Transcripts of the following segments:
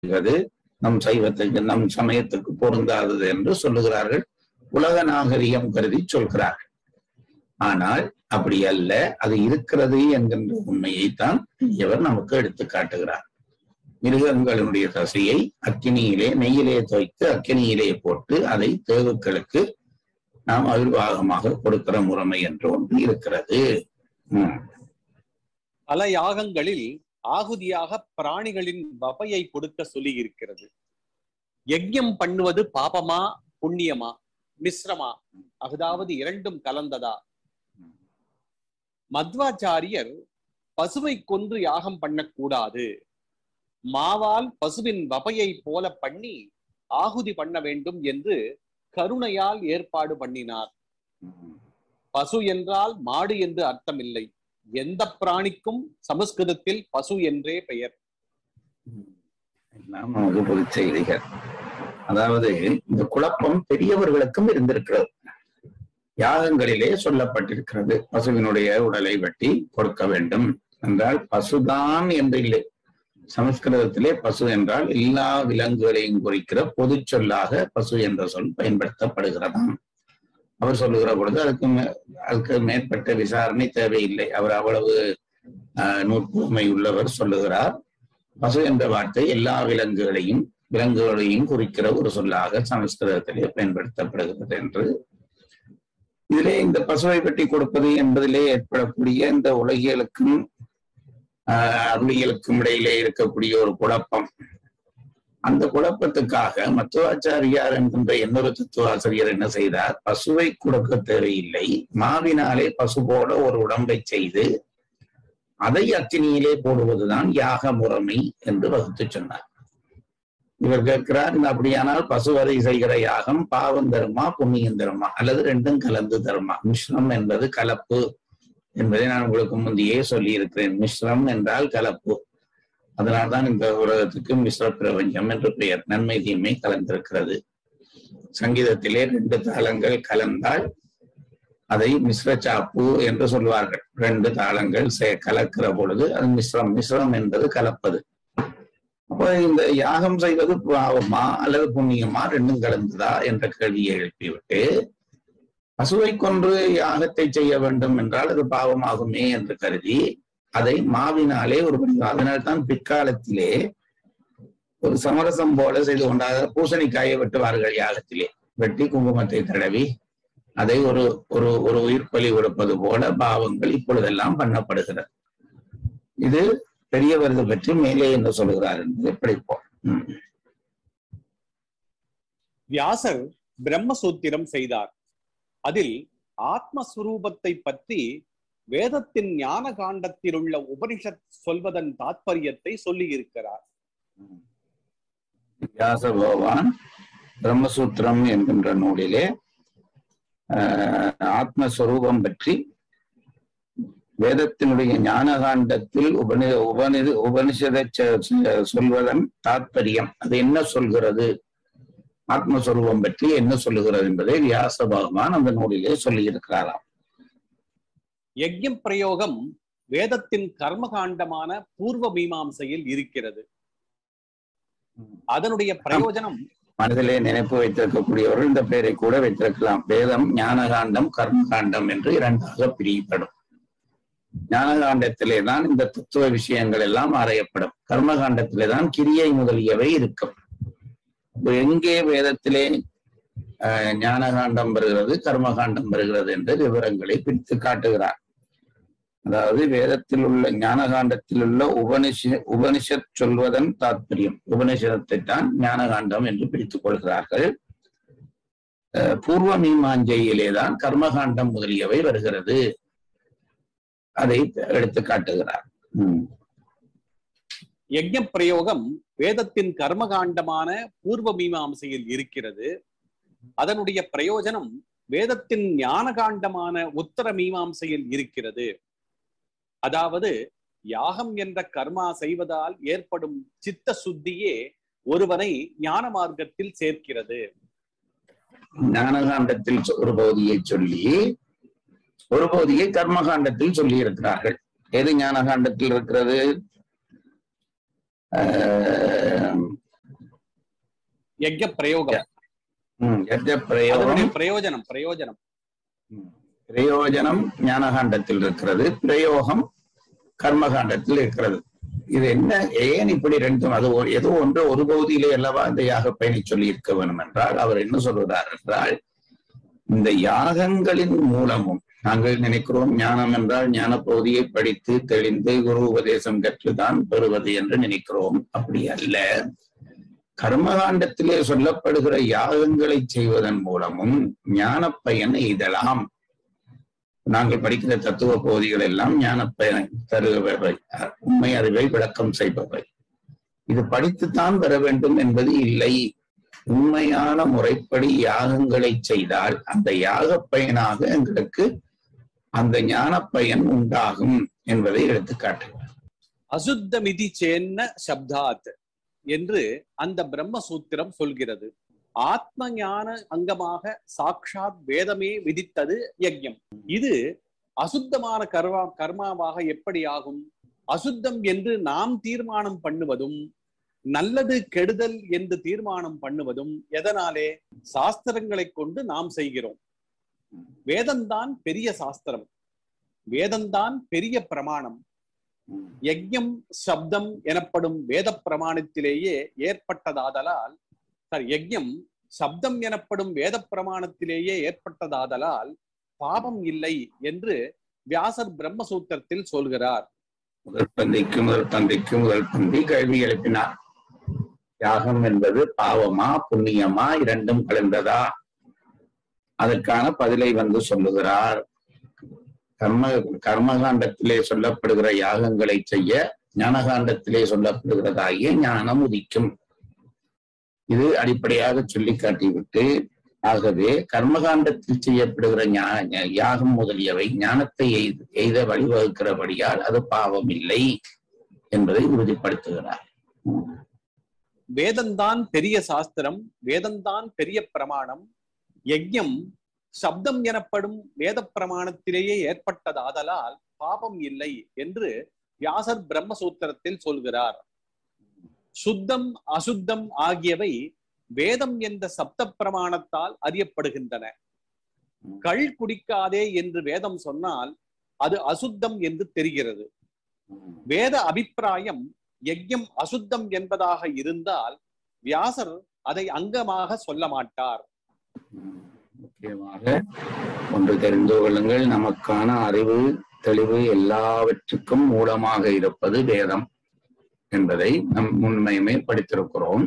செய்வது நம் சைவத்துக்கு நம் சமயத்துக்கு பொருந்தாதது என்று சொல்லுகிறார்கள் உலக நாகரிகம் கருதி சொல்கிறார்கள் ஆனால் அப்படி அல்ல அது இருக்கிறது என்கின்ற உண்மையைத்தான் இவர் நமக்கு எடுத்து காட்டுகிறார் மிருகங்களுடைய தசையை அக்கினியிலே நெய்யிலே துவைத்து அக்கினியிலே போட்டு அதை தேவுக்களுக்கு நாம் அவிர்வாகமாக கொடுக்கிற முறைமை என்று ஒன்று இருக்கிறது உம் பல யாகங்களில் ஆகுதியாக பிராணிகளின் வபையை கொடுக்க சொல்லி இருக்கிறது யஜ்யம் பண்ணுவது பாபமா புண்ணியமா மிஸ்ரமா அதாவது இரண்டும் கலந்ததா மத்வாச்சாரியர் பசுவை கொன்று யாகம் பண்ணக்கூடாது மாவால் பசுவின் வபையை போல பண்ணி ஆகுதி பண்ண வேண்டும் என்று கருணையால் ஏற்பாடு பண்ணினார் பசு என்றால் மாடு என்று அர்த்தமில்லை எந்த பிராணிக்கும் சமஸ்கிருதத்தில் பசு என்றே பெயர் எல்லாம் நமக்கு பொது செய்திகள் அதாவது இந்த குழப்பம் பெரியவர்களுக்கும் இருந்திருக்கிறது யாகங்களிலே சொல்லப்பட்டிருக்கிறது பசுவினுடைய உடலை வெட்டி கொடுக்க வேண்டும் என்றால் பசுதான் என்று இல்லை சமஸ்கிருதத்திலே பசு என்றால் எல்லா விலங்குகளையும் குறிக்கிற பொது சொல்லாக பசு என்ற சொல் பயன்படுத்தப்படுகிறதாம் அவர் சொல்லுகிற பொழுது அதுக்கு மே- அதுக்கு மேற்பட்ட விசாரணை தேவையில்லை அவர் அவ்வளவு ஆஹ், நூற்புமை உள்ளவர் சொல்லுகிறார் பசு என்ற வார்த்தை எல்லா விலங்குகளையும் விலங்குகளையும் குறிக்கிற ஒரு சொல்லாக சமஸ்கிருதத்திலே பயன்படுத்தப்படுகிறது என்று இதிலே இந்த பசுவை வெட்டி கொடுப்பது என்பதிலே ஏற்படக்கூடிய இந்த உலகியலுக்கும் ஆஹ், அருளியலுக்கும் இடையிலே இருக்கக்கூடிய ஒரு குழப்பம் அந்த குழப்பத்துக்காக மத்துவாச்சாரியார் என்கின்ற இன்னொரு தத்துவாசிரியர் என்ன செய்தார் பசுவை கொடுக்க தேவையில்லை மாவினாலே பசு போல ஒரு உடம்பை செய்து அதை அக்கினியிலே போடுவதுதான் யாக முறைமை என்று வகுத்து சொன்னார் இவர் கேட்கிறார் இந்த அப்படியானால் பசுவரை செய்கிற யாகம் பாவம் தருமா புண்ணியம் தருமா அல்லது ரெண்டும் கலந்து தருமா மிஸ்ரம் என்பது கலப்பு என்பதை நான் உங்களுக்கு முந்தையே சொல்லி இருக்கிறேன் மிஸ்ரம் என்றால் கலப்பு அதனால்தான் இந்த உலகத்துக்கு மிஸ்ர பிரபஞ்சம் என்று பெயர் நன்மை தீமை கலந்திருக்கிறது சங்கீதத்திலே ரெண்டு தாளங்கள் கலந்தால் அதை மிஸ்ர சாப்பு என்று சொல்வார்கள் ரெண்டு தாளங்கள் சே- கலக்கிற பொழுது அது மிஸ்ரம் மிஸ்ரம் என்பது கலப்பது அப்போ இந்த யாகம் செய்வது பாவமா அல்லது புண்ணியமா ரெண்டும் கலந்ததா என்ற கேள்வியை எழுப்பிவிட்டு பசுவை கொன்று யாகத்தை செய்ய வேண்டும் என்றால் அது பாவமாகுமே என்று கருதி அதை மாவினாலே ஒரு அதனால்தான் பிற்காலத்திலே ஒரு சமரசம் போல செய்து கொண்டாக பூசணிக்காயை வெட்டுவார்கள் யாகத்திலே வெட்டி குங்குமத்தை தடவி அதை ஒரு ஒரு ஒரு உயிர்ப்பலி கொடுப்பது போல பாவங்கள் இப்பொழுதெல்லாம் பண்ணப்படுகிறது இது பெரியவர்கள் பற்றி மேலே என்ன சொல்கிறார் என்பதை படிப்போம் ம். வியாசர் பிரம்மசூத்திரம் செய்தார் அதில் ஆத்மஸ்வரூபத்தை பற்றி வேதத்தின் ஞான காண்டத்தில் உள்ள உபனிஷத் சொல்வதன் தாத்பரியத்தை சொல்லி இருக்கிறார் வியாச பகவான் பிரம்மசூத்திரம் என்கின்ற நூலிலே ஆஹ், ஆத்மஸ்வரூபம் பற்றி வேதத்தினுடைய ஞானகாண்டத்தில் உபனி உபனி உபனிஷதை ச- ச- சொல்வதன் தாத்பரியம் அது என்ன சொல்கிறது ஆத்மஸ்வரூபம் பற்றி என்ன சொல்லுகிறது என்பதை வியாச பகவான் அந்த நூலிலே சொல்லி இருக்கிறாராம் யஜ்யம் பிரயோகம் வேதத்தின் கர்மகாண்டமான பூர்வ மீமாம்சையில் இருக்கிறது அதனுடைய பிரயோஜனம் மனதிலே நினைப்பு வைத்திருக்கக்கூடியவர்கள் இந்த பெயரை கூட வைத்திருக்கலாம் வேதம் ஞானகாண்டம் கர்மகாண்டம் என்று இரண்டாக பிரியப்படும் ஞானகாண்டத்திலே தான் இந்த தத்துவ விஷயங்கள் எல்லாம் ஆராயப்படும் கர்மகாண்டத்திலே தான் கிரியை முதலியவை இருக்கும் இப்ப எங்கே வேதத்திலே ஆஹ், ஞானகாண்டம் வருகிறது கர்மகாண்டம் வருகிறது என்று விவரங்களை பிரித்து காட்டுகிறார் அதாவது வேதத்தில் உள்ள ஞானகாண்டத்தில் உள்ள உபனிஷ உபனிஷத் சொல்வதன் தாத்பரியம் உபனிஷத்தை தான் ஞானகாண்டம் என்று பிரித்துக் கொள்கிறார்கள் அஹ், பூர்வ மீமாஞ்சையிலே தான் கர்மகாண்டம் முதலியவை வருகிறது அதை எடுத்து காட்டுகிறார் உம். யஜ்ய பிரயோகம் வேதத்தின் கர்மகாண்டமான பூர்வ மீமாம்சையில் இருக்கிறது அதனுடைய பிரயோஜனம் வேதத்தின் ஞானகாண்டமான உத்தர மீமாம்சையில் இருக்கிறது அதாவது யாகம் என்ற கர்மா செய்வதால் ஏற்படும் சித்த சுத்தியே ஒருவனை ஞான மார்க்கத்தில் சேர்க்கிறது ஞானகாண்டத்தில் ஒரு பகுதியை சொல்லி ஒரு பகுதியை கர்மகாண்டத்தில் சொல்லி இருக்கிறார்கள் எது ஞானகாண்டத்தில் இருக்கிறது ஆஹ் யஜ்ய பிரயோகம் ம், யஜ்ஞ பிரயோகம் அதனுடைய பிரயோஜனம் பிரயோஜனம் ம். பிரயோஜனம் ஞானகாண்டத்தில் இருக்கிறது பிரயோகம் கர்மகாண்டத்தில் இருக்கிறது இது என்ன ஏன் இப்படி ரெண்டும் அது ஒரு- ஏதோ ஒன்று ஒரு பகுதியிலே அல்லவா இந்த யாக பயணி சொல்லி இருக்க வேண்டும் என்றால் அவர் என்ன சொல்கிறார் என்றால் இந்த யாகங்களின் மூலமும் நாங்கள் நினைக்கிறோம் ஞானம் என்றால் ஞான பகுதியை படித்து தெளிந்து குரு உபதேசம் கற்றுதான் பெறுவது என்று நினைக்கிறோம் அப்படி அல்ல கர்மகாண்டத்திலே சொல்லப்படுகிற யாகங்களை செய்வதன் மூலமும் ஞான பயன் எய்தலாம் நாங்கள் படிக்கிற தத்துவ பகுதிகள் எல்லாம் ஞான பயன் தருபவை உண்மை அறிவை விளக்கம் செய்பவை இது படித்துத்தான் பெற வேண்டும் என்பது இல்லை உண்மையான முறைப்படி யாகங்களை செய்தால் அந்த யாக பயனாக எங்களுக்கு அந்த ஞான பயன் உண்டாகும் என்பதை எடுத்துக்காட்டுகிறார் அசுத்தமிதி சேன்ன சப்தாத் என்று அந்த பிரம்மசூத்திரம் சொல்கிறது ஆத்ம ஞான அங்கமாக சாக்ஷாத் வேதமே விதித்தது யஜ்யம் இது அசுத்தமான கர்மா கர்மாவாக எப்படி ஆகும் அசுத்தம் என்று நாம் தீர்மானம் பண்ணுவதும் நல்லது கெடுதல் என்று தீர்மானம் பண்ணுவதும் எதனாலே சாஸ்திரங்களை கொண்டு நாம் செய்கிறோம் வேதம்தான் பெரிய சாஸ்திரம் வேதம்தான் பெரிய பிரமாணம் யஜ்யம் சப்தம் எனப்படும் வேத பிரமாணத்திலேயே ஏற்பட்டதாதலால் சாரி யஜ்யம் சப்தம் எனப்படும் வேத பிரமாணத்திலேயே ஏற்பட்டதாதலால் பாபம் இல்லை என்று வியாசர் பிரம்மசூத்திரத்தில் சொல்கிறார் முதல் பந்திக்கு முதல் பந்திக்கு முதல் பந்தி கேள்வி எழுப்பினார் யாகம் என்பது பாவமா புண்ணியமா இரண்டும் கலந்ததா அதற்கான பதிலை வந்து சொல்லுகிறார் கர்ம கர்மகாண்டத்திலே சொல்லப்படுகிற யாகங்களை செய்ய ஞானகாண்டத்திலே சொல்லப்படுகிறதாகிய ஞானம் உதிக்கும் இது அடிப்படையாக சொல்லி காட்டிவிட்டு ஆகவே கர்மகாண்டத்தில் செய்யப்படுகிற ஞா- யாகம் முதலியவை ஞானத்தை எய்த- எய்த வழிவகுக்கிறபடியால் அது பாவம் இல்லை என்பதை உறுதிப்படுத்துகிறார் வேதம்தான் பெரிய சாஸ்திரம் வேதம்தான் பெரிய பிரமாணம் யஜ்யம் சப்தம் எனப்படும் வேத பிரமாணத்திலேயே ஏற்பட்டதாதலால் பாபம் இல்லை என்று வியாசர் பிரம்மசூத்திரத்தில் சொல்கிறார் சுத்தம் அசுத்தம் ஆகியவை வேதம் என்ற சப்த பிரமாணத்தால் அறியப்படுகின்றன கள் குடிக்காதே என்று வேதம் சொன்னால் அது அசுத்தம் என்று தெரிகிறது வேத அபிப்பிராயம் யஜ்யம் அசுத்தம் என்பதாக இருந்தால் வியாசர் அதை அங்கமாக சொல்ல மாட்டார் முக்கியமாக ஒன்று தெரிந்து கொள்ளுங்கள் நமக்கான அறிவு தெளிவு எல்லாவற்றுக்கும் மூலமாக இருப்பது வேதம் என்பதை நம் முன்மையுமே படித்திருக்கிறோம்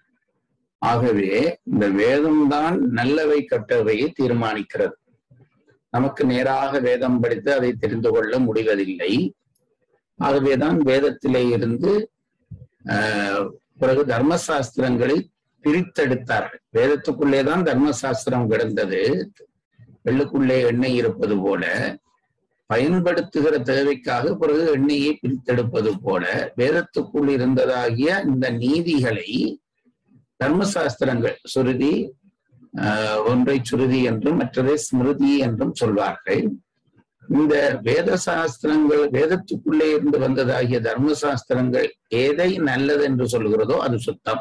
ஆகவே இந்த வேதம்தான் நல்லவை கெட்டவையை தீர்மானிக்கிறது நமக்கு நேராக வேதம் படித்து அதை தெரிந்து கொள்ள முடிவதில்லை ஆகவேதான் வேதத்திலே இருந்து ஆஹ், பிறகு தர்மசாஸ்திரங்களை பிரித்தெடுத்தார்கள் வேதத்துக்குள்ளேதான் தர்மசாஸ்திரம் கிடந்தது வெள்ளுக்குள்ளே எண்ணெய் இருப்பது போல பயன்படுத்துகிற தேவைக்காக பிறகு எண்ணெயை பிரித்தெடுப்பது போல வேதத்துக்குள் இருந்ததாகிய இந்த நீதிகளை தர்மசாஸ்திரங்கள் சுருதி ஆஹ், ஒன்றை சுருதி என்றும் மற்றதை ஸ்மிருதி என்றும் சொல்வார்கள் இந்த வேத சாஸ்திரங்கள் வேதத்துக்குள்ளே இருந்து வந்ததாகிய தர்ம சாஸ்திரங்கள் எதை நல்லது என்று சொல்கிறதோ அது சுத்தம்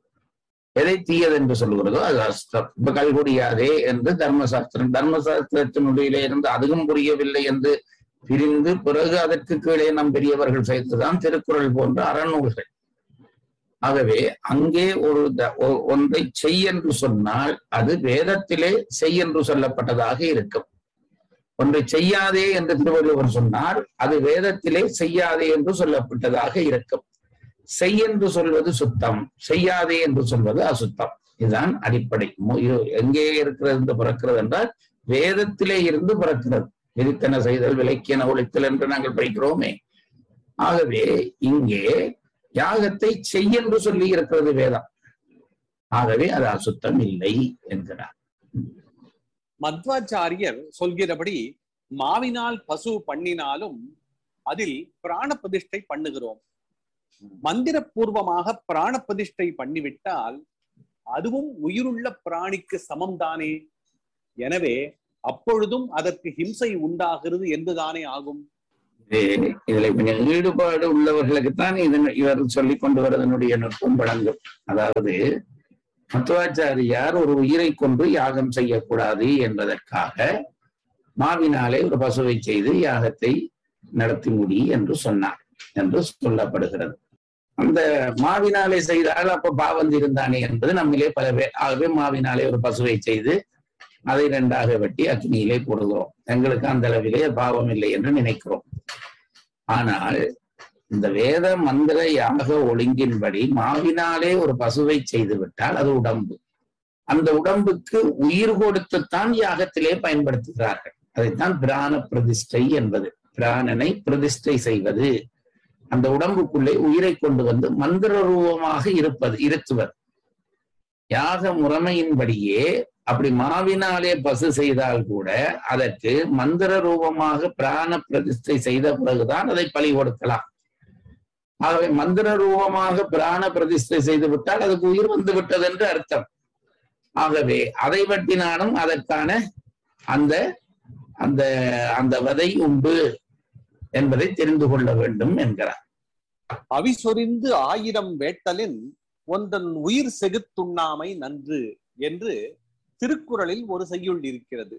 எதை தீயது என்று சொல்கிறதோ அது அசுத்தம் இப்ப கல்குடியாதே என்று தர்மசாஸ்திரம் தர்மசாஸ்திரத்தினுடைய இருந்து அதுவும் புரியவில்லை என்று பிரிந்து பிறகு அதற்கு கீழே நம் பெரியவர்கள் செய்ததுதான் திருக்குறள் போன்ற அறநூல்கள் ஆகவே அங்கே ஒரு த- ஒ- ஒன்றை செய் என்று சொன்னால் அது வேதத்திலே செய் என்று சொல்லப்பட்டதாக இருக்கும் ஒன்றை செய்யாதே என்று திருவள்ளுவர் சொன்னார் அது வேதத்திலே செய்யாதே என்று சொல்லப்பட்டதாக இருக்கும் செய் என்று சொல்வது சுத்தம் செய்யாதே என்று சொல்வது அசுத்தம் இதுதான் அடிப்படை மு- இது எங்கே இருக்கிறது என்று பிறக்கிறது என்றால் வேதத்திலே இருந்து பிறக்கிறது விதித்தன செய்தல் விலக்கியன ஒழித்தல் என்று நாங்கள் படிக்கிறோமே ஆகவே இங்கே யாகத்தை செய் என்று சொல்லி இருக்கிறது வேதம் ஆகவே அது அசுத்தம் இல்லை என்கிறார் மத்வாச்சாரியர் சொல்கிறபடி மாவினால் பசு பண்ணினாலும் அதில் பிராண பிரதிஷ்டை பண்ணுகிறோம் மந்திரபூர்வமாக பிராண பிரதிஷ்டை பண்ணிவிட்டால் அதுவும் உயிருள்ள பிராணிக்கு சமம்தானே எனவே அப்பொழுதும் அதற்கு ஹிம்சை உண்டாகிறது என்றுதானே ஆகும் இது இதுல கொஞ்சம் ஈடுபாடு உள்ளவர்களுக்குத்தான் இது இவர் சொல்லிக் கொண்டு வருவதனுடைய நுட்பம் வழங்கும் அதாவது மத்துவாச்சாரியார் ஒரு உயிரை கொண்டு யாகம் செய்யக்கூடாது என்பதற்காக மாவினாலே ஒரு பசுவை செய்து யாகத்தை நடத்தி முடி என்று சொன்னார் என்று சொல்லப்படுகிறது அந்த மாவினாலே செய்தால் அப்ப பாவம் இருந்தானே என்பது நம்மிலே பல பேர் ஆகவே மாவினாலே ஒரு பசுவை செய்து அதை இரண்டாக வெட்டி அக்னியிலே போடுகிறோம் எங்களுக்கு அந்த அளவிலே பாவம் இல்லை என்று நினைக்கிறோம் ஆனால் இந்த வேத மந்திர யாக ஒழுங்கின்படி மாவினாலே ஒரு பசுவை செய்து விட்டால் அது உடம்பு அந்த உடம்புக்கு உயிர் கொடுத்துத்தான் யாகத்திலே பயன்படுத்துகிறார்கள் அதைத்தான் பிராண பிரதிஷ்டை என்பது பிராணனை பிரதிஷ்டை செய்வது அந்த உடம்புக்குள்ளே உயிரை கொண்டு வந்து மந்திர ரூபமாக இருப்பது இருத்துவர் யாக முறைமையின்படியே அப்படி மாவினாலே பசு செய்தால் கூட அதற்கு மந்திர ரூபமாக பிராண பிரதிஷ்டை செய்த பிறகுதான் அதை பலி கொடுக்கலாம் ஆகவே மந்திர ரூபமாக பிராண பிரதிஷ்டை செய்து விட்டால் அதுக்கு உயிர் வந்து விட்டது என்று அர்த்தம் ஆகவே அதை வெட்டினாலும் அதற்கான அந்த அந்த அந்த வதை உண்டு என்பதை தெரிந்து கொள்ள வேண்டும் என்கிறார் அவிசொரிந்து ஆயிரம் வேட்டலின் ஒன்றன் உயிர் செகுத்துண்ணாமை நன்று என்று திருக்குறளில் ஒரு செய்யுள் இருக்கிறது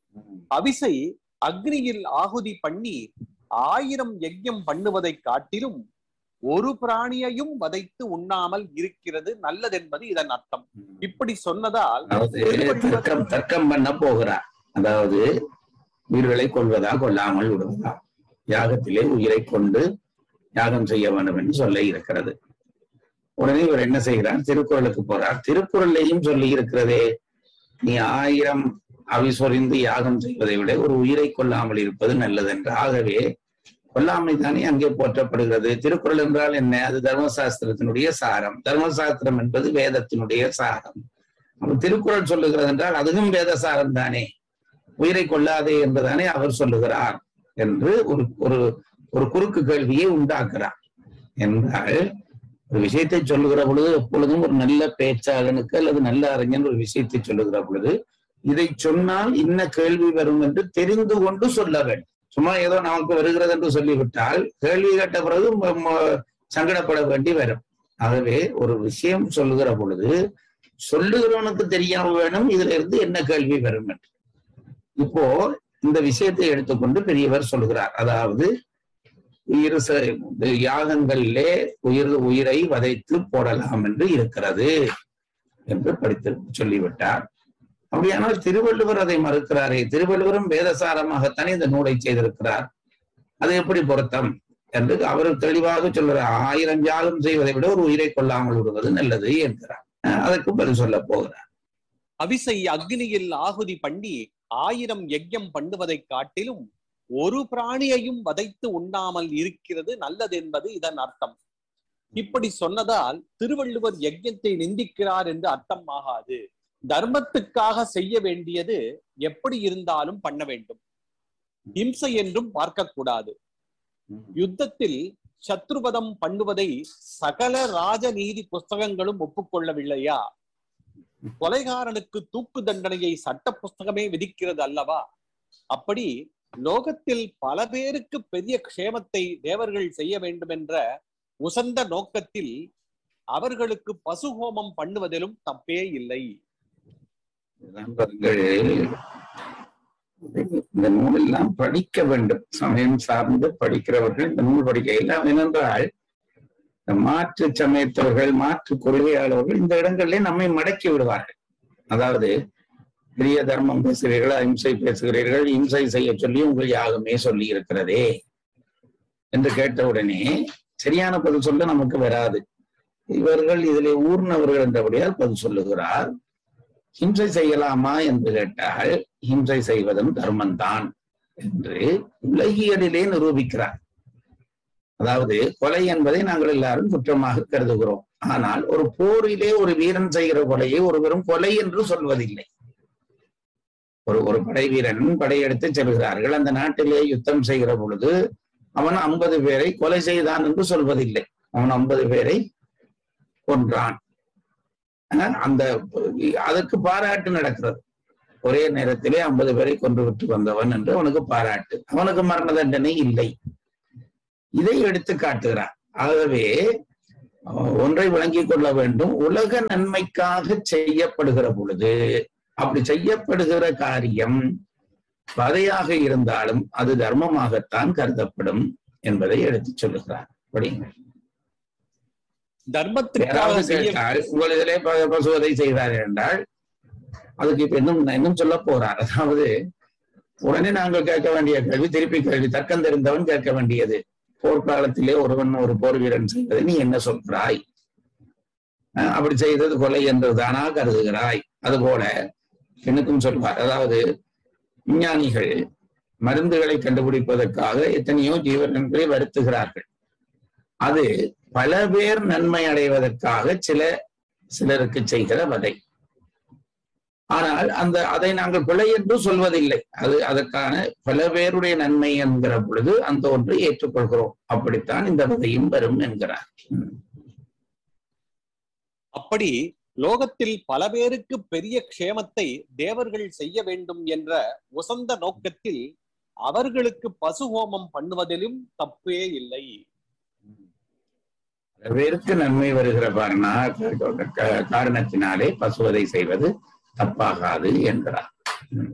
அவிசை அக்னியில் ஆகுதி பண்ணி ஆயிரம் யஜ்யம் பண்ணுவதை காட்டிலும் ஒரு பிராணியையும் வதைத்து உண்ணாமல் இருக்கிறது நல்லதென்பது இதன் அர்த்தம் இப்படி சொன்னதால் அதாவது தர்க்கம் தர்க்கம் பண்ண போகிறார் அதாவது உயிர்களை கொள்வதா கொல்லாமல் விடுவதா யாகத்திலே உயிரை கொண்டு யாகம் செய்ய வேண்டும் என்று சொல்ல இருக்கிறது உடனே இவர் என்ன செய்கிறார் திருக்குறளுக்கு போறார் திருக்குறளையும் சொல்லி இருக்கிறதே நீ ஆயிரம் அவிசொரிந்து யாகம் செய்வதை விட ஒரு உயிரை கொல்லாமல் இருப்பது நல்லது என்று ஆகவே கொல்லாமை தானே அங்கே போற்றப்படுகிறது திருக்குறள் என்றால் என்ன அது தர்மசாஸ்திரத்தினுடைய சாரம் தர்மசாஸ்திரம் என்பது வேதத்தினுடைய சாரம் அப்ப திருக்குறள் சொல்லுகிறது என்றால் அதுவும் வேத சாரம் தானே உயிரை கொள்ளாதே என்றுதானே அவர் சொல்லுகிறார் என்று ஒரு ஒரு ஒரு குறுக்கு கேள்வியை உண்டாக்குறார் என்றால் ஒரு விஷயத்தை சொல்லுகிற பொழுது எப்பொழுதும் ஒரு நல்ல பேச்சாளனுக்கு அல்லது நல்ல அறிஞன் ஒரு விஷயத்தை சொல்லுகிற பொழுது இதை சொன்னால் இன்ன கேள்வி வரும் என்று தெரிந்து கொண்டு சொல்ல வேண்டும் சும்மா ஏதோ நமக்கு வருகிறது என்று சொல்லிவிட்டால் கேள்வி கேட்ட பிறகு ம- ம- சங்கடப்பட வேண்டி வரும் ஆகவே ஒரு விஷயம் சொல்லுகிற பொழுது சொல்லுகிறவனுக்கு தெரிய வேணும் இதுல இருந்து என்ன கேள்வி வரும் என்று இப்போ இந்த விஷயத்தை எடுத்துக்கொண்டு பெரியவர் சொல்லுகிறார் அதாவது உயிர் ச- இந்த யாகங்களிலே உயிர் உயிரை வதைத்து போடலாம் என்று இருக்கிறது என்று படித்து சொல்லிவிட்டார் அப்படியானால் திருவள்ளுவர் அதை மறுக்கிறாரே திருவள்ளுவரும் வேதசாரமாகத்தானே இந்த நூலை செய்திருக்கிறார் அது எப்படி பொருத்தம் என்று அவர் தெளிவாக சொல்றார் ஆயிரம் யாகம் செய்வதை விட ஒரு உயிரை கொல்லாமல் விடுவது நல்லது என்கிறார் அஹ் அதற்கு பதில் சொல்ல போகிறார் அவிசை அக்னியில் ஆகுதி பண்ணி ஆயிரம் யஜ்யம் பண்ணுவதை காட்டிலும் ஒரு பிராணியையும் வதைத்து உண்ணாமல் இருக்கிறது நல்லது என்பது இதன் அர்த்தம் இப்படி சொன்னதால் திருவள்ளுவர் யஜ்யத்தை நிந்திக்கிறார் என்று அர்த்தம் ஆகாது தர்மத்துக்காக செய்ய வேண்டியது எப்படி இருந்தாலும் பண்ண வேண்டும் இம்சை என்றும் பார்க்கக்கூடாது யுத்தத்தில் சத்ருபதம் பண்ணுவதை சகல ராஜநீதி புஸ்தகங்களும் ஒப்புக்கொள்ளவில்லையா கொலைகாரனுக்கு தூக்கு தண்டனையை சட்ட புஸ்தகமே விதிக்கிறது அல்லவா அப்படி லோகத்தில் பல பேருக்கு பெரிய க்ஷேமத்தை தேவர்கள் செய்ய வேண்டும் என்ற உசந்த நோக்கத்தில் அவர்களுக்கு பசுஹோமம் பண்ணுவதிலும் தப்பே இல்லை நண்பர்கள் இந்த நூலெல்லாம் படிக்க வேண்டும் சமயம் சார்ந்து படிக்கிறவர்கள் இந்த நூல் படிக்க எல்லாம் ஏனென்றால் இந்த மாற்று சமயத்தவர்கள் மாற்று கொள்கையாளர்கள் இந்த இடங்களிலே நம்மை மடக்கி விடுவார்கள் அதாவது பெரிய தர்மம் பேசுகிறீர்கள் அஹிம்சை பேசுகிறீர்கள் இம்சை செய்ய சொல்லி உங்கள் யாகமே சொல்லி இருக்கிறதே என்று கேட்டவுடனே சரியான பதில் சொல்ல நமக்கு வராது இவர்கள் இதிலே ஊர்னவர்கள் என்றபடியால் பதில் சொல்லுகிறார் ஹிம்சை செய்யலாமா என்று கேட்டால் ஹிம்சை செய்வதும் தர்மம்தான் என்று உலகியலிலே நிரூபிக்கிறார் அதாவது கொலை என்பதை நாங்கள் எல்லாரும் குற்றமாக கருதுகிறோம் ஆனால் ஒரு போரிலே ஒரு வீரன் செய்கிற கொலையை ஒருவரும் கொலை என்று சொல்வதில்லை ஒரு ஒரு படை வீரன் படையெடுத்து செல்கிறார்கள் அந்த நாட்டிலே யுத்தம் செய்கிற பொழுது அவன் ஐம்பது பேரை கொலை செய்தான் என்று சொல்வதில்லை அவன் ஐம்பது பேரை கொன்றான் அஹ் அந்த அதற்கு பாராட்டு நடக்கிறது ஒரே நேரத்திலே ஐம்பது பேரை கொன்று விட்டு வந்தவன் என்று அவனுக்கு பாராட்டு அவனுக்கு மரண தண்டனை இல்லை இதை எடுத்து காட்டுகிறார் ஆகவே ஒன்றை விளங்கிக் கொள்ள வேண்டும் உலக நன்மைக்காக செய்யப்படுகிற பொழுது அப்படி செய்யப்படுகிற காரியம் வதையாக இருந்தாலும் அது தர்மமாகத்தான் கருதப்படும் என்பதை எடுத்துச் சொல்லுகிறார் படிங்க தர்மத்திற்காக யாராவது செய்ய கேட்டால் உங்கள் இதிலே ப- பசுவதை செய்தார் என்றால் அதுக்கு இப்ப இன்னும் இன்னும் சொல்ல போறார் அதாவது உடனே நாங்கள் கேட்க வேண்டிய கேள்வி திருப்பி கேள்வி தர்க்கம் தெரிந்தவன் கேட்க வேண்டியது போர்க்காலத்திலே ஒருவன் ஒரு போர் வீரன் செய்வதை நீ என்ன சொல்கிறாய் அஹ் அப்படி செய்தது கொலை என்றுதானா கருதுகிறாய் அதுபோல எனக்கும் சொல்வார் அதாவது விஞ்ஞானிகள் மருந்துகளை கண்டுபிடிப்பதற்காக எத்தனையோ ஜீவன்களை வருத்துகிறார்கள் அது பல பேர் நன்மை அடைவதற்காக சில சிலருக்கு செய்கிற வதை ஆனால் அந்த அதை நாங்கள் பிழை என்று சொல்வதில்லை அது அதற்கான பல பேருடைய நன்மை என்கிற பொழுது அந்த ஒன்றை ஏற்றுக்கொள்கிறோம் அப்படித்தான் இந்த வதையும் வரும் என்கிறார் ம். அப்படி லோகத்தில் பல பேருக்கு பெரிய க்ஷேமத்தை தேவர்கள் செய்ய வேண்டும் என்ற உசந்த நோக்கத்தில் அவர்களுக்கு பசுஹோமம் பண்ணுவதிலும் தப்பே இல்லை பல பேருக்கு நன்மை வருகிற காரணா க- காரணத்தினாலே பசுவதை செய்வது தப்பாகாது என்கிறார் ம்.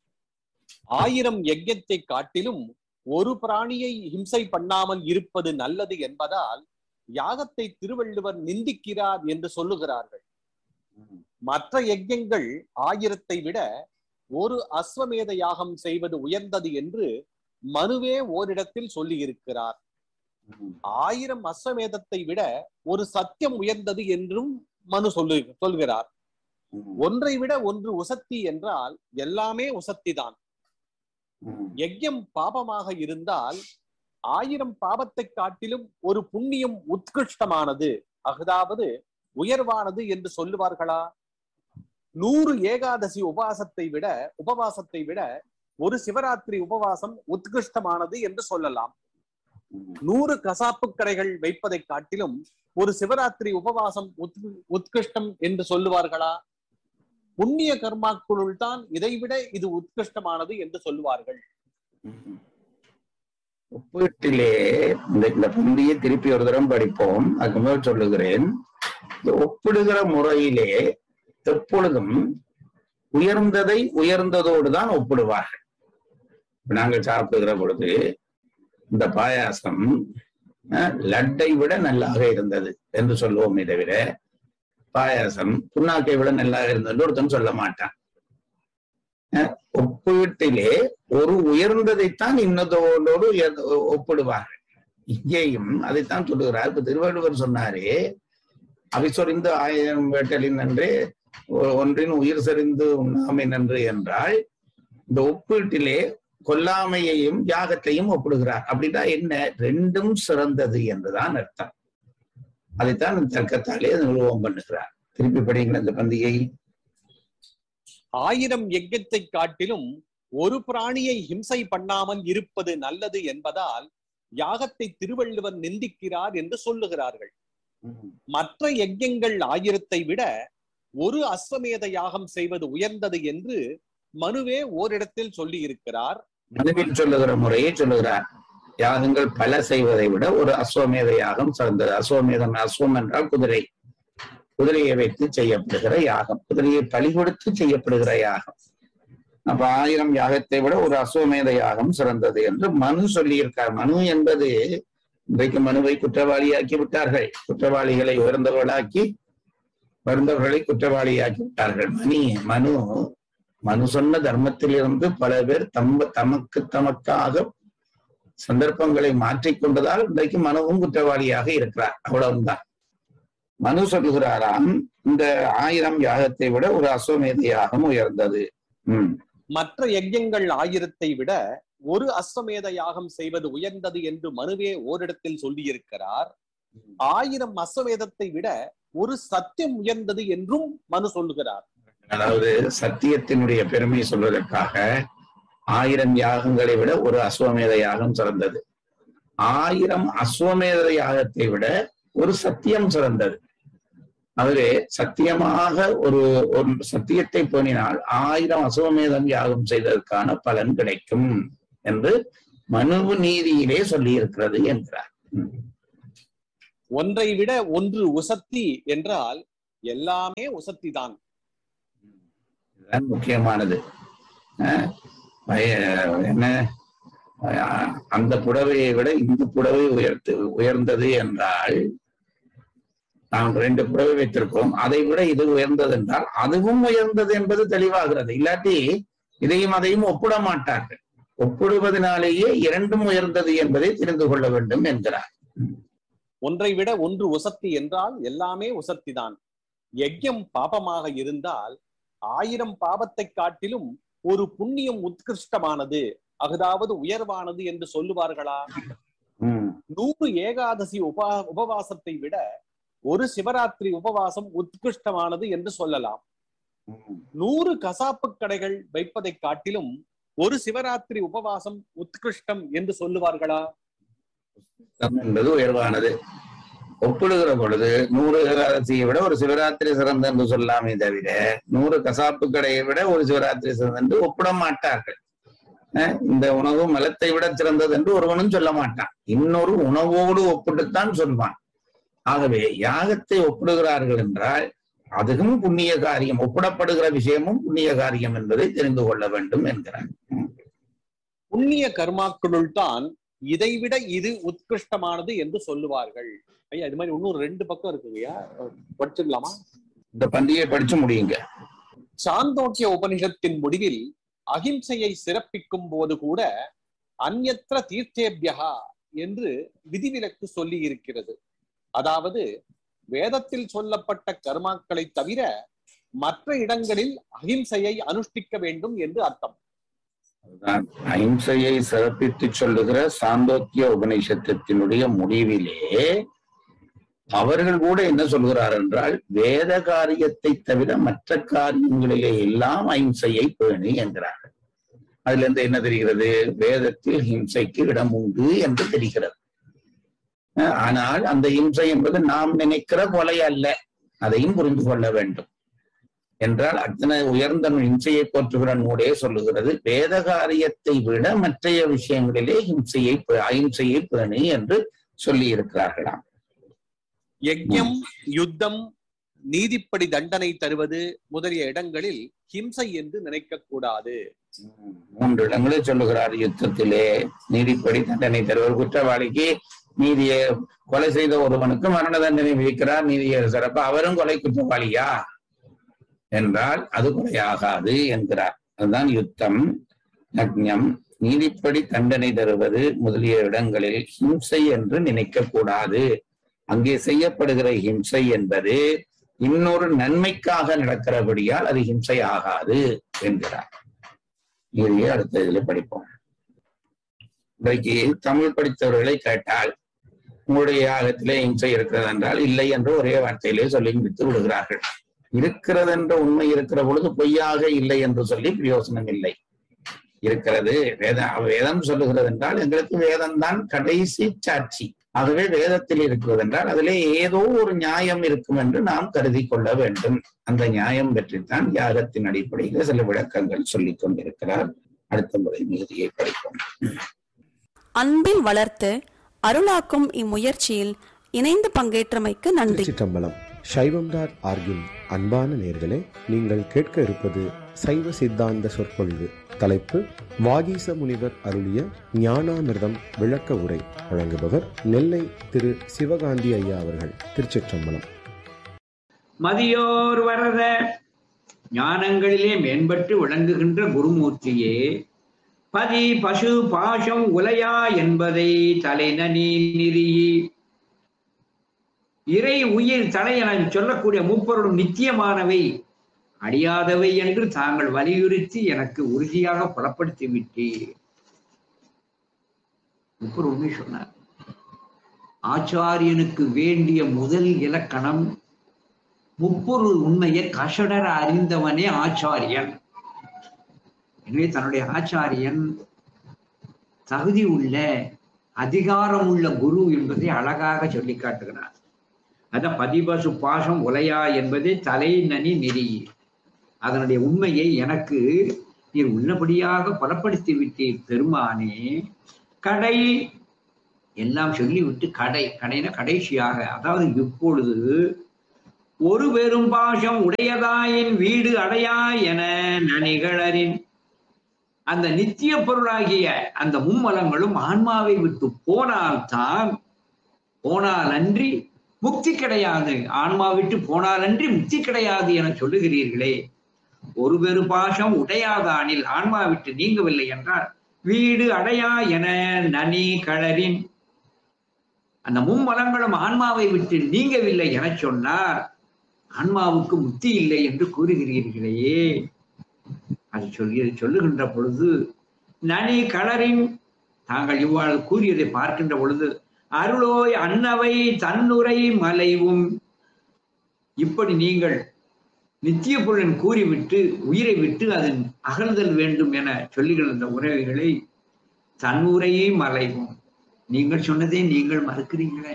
ஆயிரம் யஜ்யத்தை காட்டிலும் ஒரு பிராணியை ஹிம்சை பண்ணாமல் இருப்பது நல்லது என்பதால் யாகத்தை திருவள்ளுவர் நிந்திக்கிறார் என்று சொல்லுகிறார்கள் மற்ற யஜ்யங்கள் ஆயிரத்தை விட ஒரு அஸ்வமேத யாகம் செய்வது உயர்ந்தது என்று மனுவே ஓரிடத்தில் சொல்லியிருக்கிறார் ஆயிரம் அஸ்வமேதத்தை விட ஒரு சத்தியம் உயர்ந்தது என்றும் மனு சொல்லு சொல்கிறார் ஒன்றை விட ஒன்று உசத்தி என்றால் எல்லாமே உசத்திதான் ம். யஜ்யம் பாபமாக இருந்தால் ஆயிரம் பாபத்தை காட்டிலும் ஒரு புண்ணியம் உத்கிருஷ்டமானது அதாவது உயர்வானது என்று சொல்லுவார்களா நூறு ஏகாதசி உபவாசத்தை விட உபவாசத்தை விட ஒரு சிவராத்திரி உபவாசம் உத்கிருஷ்டமானது என்று சொல்லலாம் நூறு கசாப்பு கடைகள் வைப்பதை காட்டிலும் ஒரு சிவராத்திரி உபவாசம் உத்- உத்கிருஷ்டம் என்று சொல்லுவார்களா புண்ணிய கர்மாக்களுள் தான் இதைவிட இது உத்கிருஷ்டமானது என்று சொல்லுவார்கள் ம். ஒப்பீட்டிலே இந்த இந்த பந்தியை திருப்பி ஒரு தரம் படிப்போம் அதுக்கு முதல் சொல்லுகிறேன் இந்த ஒப்பிடுகிற முறையிலே எப்பொழுதும் உயர்ந்ததை உயர்ந்ததோடு தான் ஒப்பிடுவார்கள் இப்ப நாங்கள் சாப்பிடுகிற பொழுது இந்த பாயாசம் அஹ், லட்டை விட நல்லாக இருந்தது என்று சொல்லுவோமே தவிர பாயாசம் புண்ணாக்கை விட நல்லாக இருந்தது ஒருத்தன் சொல்ல மாட்டான் அஹ், ஒப்பீட்டிலே ஒரு உயர்ந்ததைத்தான் இன்னதோடு உயர்- ஒப்பிடுவார்கள் இங்கேயும் அதைத்தான் சொல்லுகிறார் இப்ப திருவள்ளுவர் சொன்னாரே அவிசொறிந்து ஆயிரம் வேட்டலின் நன்றே ஒ- ஒன்றின் உயிர் செறிந்து உண்ணாமை நன்று என்றால் இந்த ஒப்பீட்டிலே கொல்லாமையையும் தியாகத்தையும் ஒப்பிடுகிறார் அப்படின்னா என்ன ரெண்டும் சிறந்தது என்றுதான் அர்த்தம் அதைத்தான் இந்த தர்க்கத்தாலே நிறுவம் பண்ணுகிறார் திருப்பி படிங்களா இந்த பந்தியை ஆயிரம் யஜ்யத்தை காட்டிலும் ஒரு பிராணியை ஹிம்சை பண்ணாமல் இருப்பது நல்லது என்பதால் யாகத்தை திருவள்ளுவர் நிந்திக்கிறார் என்று சொல்லுகிறார்கள் மற்ற யஜ்யங்கள் ஆயிரத்தை விட ஒரு அஸ்வமேத யாகம் செய்வது உயர்ந்தது என்று மனுவே ஓரிடத்தில் சொல்லி இருக்கிறார் மனுவில் சொல்லுகிற முறையை சொல்லுகிறார் யாகங்கள் பல செய்வதை விட ஒரு அஸ்வமேத யாகம் சிறந்தது அஸ்வமேதம் அஸ்வம் என்றால் குதிரை குதிரையை வைத்து செய்யப்படுகிற யாகம் குதிரையை பலி கொடுத்து செய்யப்படுகிற யாகம் அப்ப ஆயிரம் யாகத்தை விட ஒரு அஸ்வமேத யாகம் சிறந்தது என்று மனு சொல்லியிருக்கார் மனு என்பது இன்றைக்கு மனுவை குற்றவாளியாக்கி விட்டார்கள் குற்றவாளிகளை உயர்ந்தவர்களாக்கி உயர்ந்தவர்களை குற்றவாளியாக்கி விட்டார்கள் மணி மனு மனு சொன்ன தர்மத்திலிருந்து பல பேர் தம்ப தமக்கு தமக்காக சந்தர்ப்பங்களை மாற்றிக்கொண்டதால் இன்றைக்கு மனுவும் குற்றவாளியாக இருக்கிறார் அவ்வளவுதான் மனு சொல்லுகிறாராம் இந்த ஆயிரம் யாகத்தை விட ஒரு அஸ்வமேத யாகம் உயர்ந்தது உம் மற்ற யஜ்யங்கள் ஆயிரத்தை விட ஒரு அஸ்வமேத யாகம் செய்வது உயர்ந்தது என்று மனுவே ஓரிடத்தில் சொல்லியிருக்கிறார் ஆயிரம் அஸ்வமேதத்தை விட ஒரு சத்தியம் உயர்ந்தது என்றும் மனு சொல்லுகிறார் அதாவது சத்தியத்தினுடைய பெருமை சொல்வதற்காக ஆயிரம் யாகங்களை விட ஒரு அஸ்வமேத யாகம் சிறந்தது ஆயிரம் அஸ்வமேத யாகத்தை விட ஒரு சத்தியம் சிறந்தது ஆகவே சத்தியமாக ஒரு ஒரு சத்தியத்தை பேணினால் ஆயிரம் அசுவமேதம் யாகம் செய்ததற்கான பலன் கிடைக்கும் என்று மனுவு நீதியிலே சொல்லி இருக்கிறது என்கிறார் ம். ஒன்றை விட ஒன்று உசத்தி என்றால் எல்லாமே உசத்தி தான் இதுதான் முக்கியமானது அஹ் பய- என்ன அஹ் அந்த புடவையை விட இந்த புடவை உயர்த்து உயர்ந்தது என்றால் நாம் ரெண்டு புடவை வைத்திருக்கிறோம் அதை விட இது உயர்ந்தது என்றால் அதுவும் உயர்ந்தது என்பது தெளிவாகிறது இல்லாட்டி இதையும் அதையும் ஒப்பிட மாட்டார்கள் ஒப்பிடுவதனாலேயே இரண்டும் உயர்ந்தது என்பதை தெரிந்து கொள்ள வேண்டும் என்கிறார் ஒன்றை விட ஒன்று உசத்தி என்றால் எல்லாமே உசத்தி தான் யஜ்யம் பாபமாக இருந்தால் ஆயிரம் பாவத்தை காட்டிலும் ஒரு புண்ணியம் உத்கிருஷ்டமானது அதாவது உயர்வானது என்று சொல்லுவார்களா உம் நூறு ஏகாதசி உபா உபவாசத்தை விட ஒரு சிவராத்திரி உபவாசம் உத்கிருஷ்டமானது என்று சொல்லலாம் உம் நூறு கசாப்பு கடைகள் வைப்பதை காட்டிலும் ஒரு சிவராத்திரி உபவாசம் உத்கிருஷ்டம் என்று சொல்லுவார்களா தம் என்பது உயர்வானது ஒப்பிடுகிற பொழுது நூறு ஏகாதசியை விட ஒரு சிவராத்திரி சிறந்த என்று சொல்லாமே தவிர நூறு கசாப்பு கடையை விட ஒரு சிவராத்திரி சிறந்த என்று ஒப்பிட மாட்டார்கள் அஹ் இந்த உணவு மலத்தை விட சிறந்தது என்று ஒருவனும் சொல்ல மாட்டான் இன்னொரு உணவோடு ஒப்பிட்டுத்தான் சொல்வான் ஆகவே யாகத்தை ஒப்பிடுகிறார்கள் என்றால் அதுவும் புண்ணிய காரியம் ஒப்பிடப்படுகிற விஷயமும் புண்ணிய காரியம் என்பதை தெரிந்து கொள்ள வேண்டும் என்கிறார் புண்ணிய கர்மாக்களுள் தான் இதைவிட இது உத்கிருஷ்டமானது என்று சொல்லுவார்கள் ஐயா இது மாதிரி இன்னும் ரெண்டு பக்கம் இருக்குங்கய்யா படிச்சிடலாமா இந்த பந்தியை படிச்சு முடியுங்க சாந்தோக்கிய உபனிஷத்தின் முடிவில் அகிம்சையை சிறப்பிக்கும் போது கூட அந்யத்ர தீர்த்தேபியகா என்று விதிவிலக்கு சொல்லி இருக்கிறது அதாவது வேதத்தில் சொல்லப்பட்ட கர்மாக்களை தவிர மற்ற இடங்களில் அகிம்சையை அனுஷ்டிக்க வேண்டும் என்று அர்த்தம் அதுதான் அஹிம்சையை சிறப்பித்து சொல்லுகிற சாந்தோக்கிய உபநிஷத்தினுடைய முடிவிலே அவர்கள் கூட என்ன சொல்கிறார் என்றால் வேத காரியத்தை தவிர மற்ற காரியங்களிலே எல்லாம் அஹிம்சையை பேணி என்கிறார்கள் அதுல இருந்து என்ன தெரிகிறது வேதத்தில் ஹிம்சைக்கு இடம் உண்டு என்று தெரிகிறது அஹ் ஆனால் அந்த ஹிம்சை என்பது நாம் நினைக்கிற கொலை அல்ல அதையும் புரிந்து கொள்ள வேண்டும் என்றால் அத்தனை உயர்ந்த ஹிம்சையை போற்றுகிற நூலே சொல்லுகிறது வேத காரியத்தை விட மற்றைய விஷயங்களிலே ஹிம்சையை பே- அஹிம்சையை பேணி என்று சொல்லி இருக்கிறார்களாம் யஜ்யம் யுத்தம் நீதிப்படி தண்டனை தருவது முதலிய இடங்களில் ஹிம்சை என்று நினைக்க கூடாது மூன்று இடங்களில் சொல்லுகிறார் யுத்தத்திலே நீதிப்படி தண்டனை தருவர் குற்றவாளிக்கு நீதியை கொலை செய்த ஒருவனுக்கு மரண தண்டனை விதிக்கிறார் நீதியை சிறப்பு அவரும் கொலை குற்றவாளியா என்றால் அது கொலையாகாது என்கிறார் அதுதான் யுத்தம் யஜ்ஞம் நீதிப்படி தண்டனை தருவது முதலிய இடங்களில் ஹிம்சை என்று நினைக்க கூடாது அங்கே செய்யப்படுகிற ஹிம்சை என்பது இன்னொரு நன்மைக்காக நடக்கிறபடியால் அது ஹிம்சை ஆகாது என்கிறார் இதையே அடுத்த இதுல படிப்போம் இன்றைக்கு தமிழ் படித்தவர்களை கேட்டால் உங்களுடைய யாகத்திலே இம்சை இருக்கிறது என்றால் இல்லை என்று ஒரே வார்த்தையிலே சொல்லி முடித்து விடுகிறார்கள் இருக்கிறது என்ற உண்மை இருக்கிற பொழுது பொய்யாக இல்லை என்று சொல்லி பிரயோசனம் இல்லை இருக்கிறது வேத வேதம் சொல்லுகிறது என்றால் எங்களுக்கு வேதம் தான் கடைசி சாட்சி ஆகவே வேதத்தில் இருக்கிறது என்றால் அதிலே ஏதோ ஒரு நியாயம் இருக்கும் என்று நாம் கருதி கொள்ள வேண்டும் அந்த நியாயம் பற்றித்தான் யாகத்தின் அடிப்படையில் சில விளக்கங்கள் சொல்லிக் கொண்டிருக்கிறார் அடுத்த முறை மீதியை படிப்போம் அன்பில் வளர்த்து அருளாக்கும் இம்முயற்சியில் இணைந்து பங்கேற்றமைக்கு நன்றி திருச்சிற்றம்பலம் சைவம் டாட் ஆர்கின் அன்பான நேர்களே நீங்கள் கேட்க இருப்பது சைவ சித்தாந்த சொற்பொழிவு தலைப்பு வாகீச முனிவர் அருளிய ஞானாமிர்தம் விளக்க உரை வழங்குபவர் நெல்லை திரு சிவகாந்தி ஐயா அவர்கள் திருச்சிற்றம்பலம் மதியோர் வரத ஞானங்களிலே மேம்பட்டு விளங்குகின்ற குருமூர்த்தியே பதி பசு பாசம் உலையா என்பதை தலைநனி நிறியி இறை உயிர் தலை என சொல்லக்கூடிய முப்பொருளும் நித்தியமானவை அடியாதவை என்று தாங்கள் வலியுறுத்தி எனக்கு உறுதியாக புலப்படுத்தி விட்டீர் முப்பொருள் உண்மை சொன்னார் ஆச்சாரியனுக்கு வேண்டிய முதல் இலக்கணம் முப்பொருள் உண்மையை கஷடர அறிந்தவனே ஆச்சாரியன் எனவே தன்னுடைய ஆச்சாரியன் தகுதி உள்ள அதிகாரம் உள்ள குரு என்பதை அழகாக சொல்லி காட்டுகிறார் அதான் பதிபசு பாசம் உலையா என்பதே தலை நனி நெறி அதனுடைய உண்மையை எனக்கு நீர் உள்ளபடியாக பலப்படுத்தி விட்டீர் பெருமானே கடை எல்லாம் சொல்லிவிட்டு கடை கடைன கடைசியாக அதாவது இப்பொழுது ஒரு பெரும் பாசம் உடையதாயின் வீடு அடையா என நனிகளரின் அந்த நித்திய பொருளாகிய அந்த மும்மலங்களும் ஆன்மாவை விட்டு போனால்தான் போனால் அன்றி முக்தி கிடையாது ஆன்மா விட்டு போனால் அன்றி முக்தி கிடையாது என சொல்லுகிறீர்களே ஒரு பெரு பாசம் உடையாதானில் ஆன்மா விட்டு நீங்கவில்லை என்றால் வீடு அடையா என நனி களரின் அந்த மும்மலங்களும் ஆன்மாவை விட்டு நீங்கவில்லை என சொன்னார் ஆன்மாவுக்கு முக்தி இல்லை என்று கூறுகிறீர்களே அது சொல்லி சொல்லுகின்ற பொழுது நனி களரின் தாங்கள் இவ்வாறு கூறியதை பார்க்கின்ற பொழுது அருளோய் அன்னவை தன்னுரை மலைவும் இப்படி நீங்கள் நித்திய பொருளன் கூறிவிட்டு உயிரை விட்டு அதன் அகழ்தல் வேண்டும் என சொல்லுகிற அந்த உறவுகளை தன்னுரையை மலைவும் நீங்கள் சொன்னதை நீங்கள் மறுக்கிறீங்களே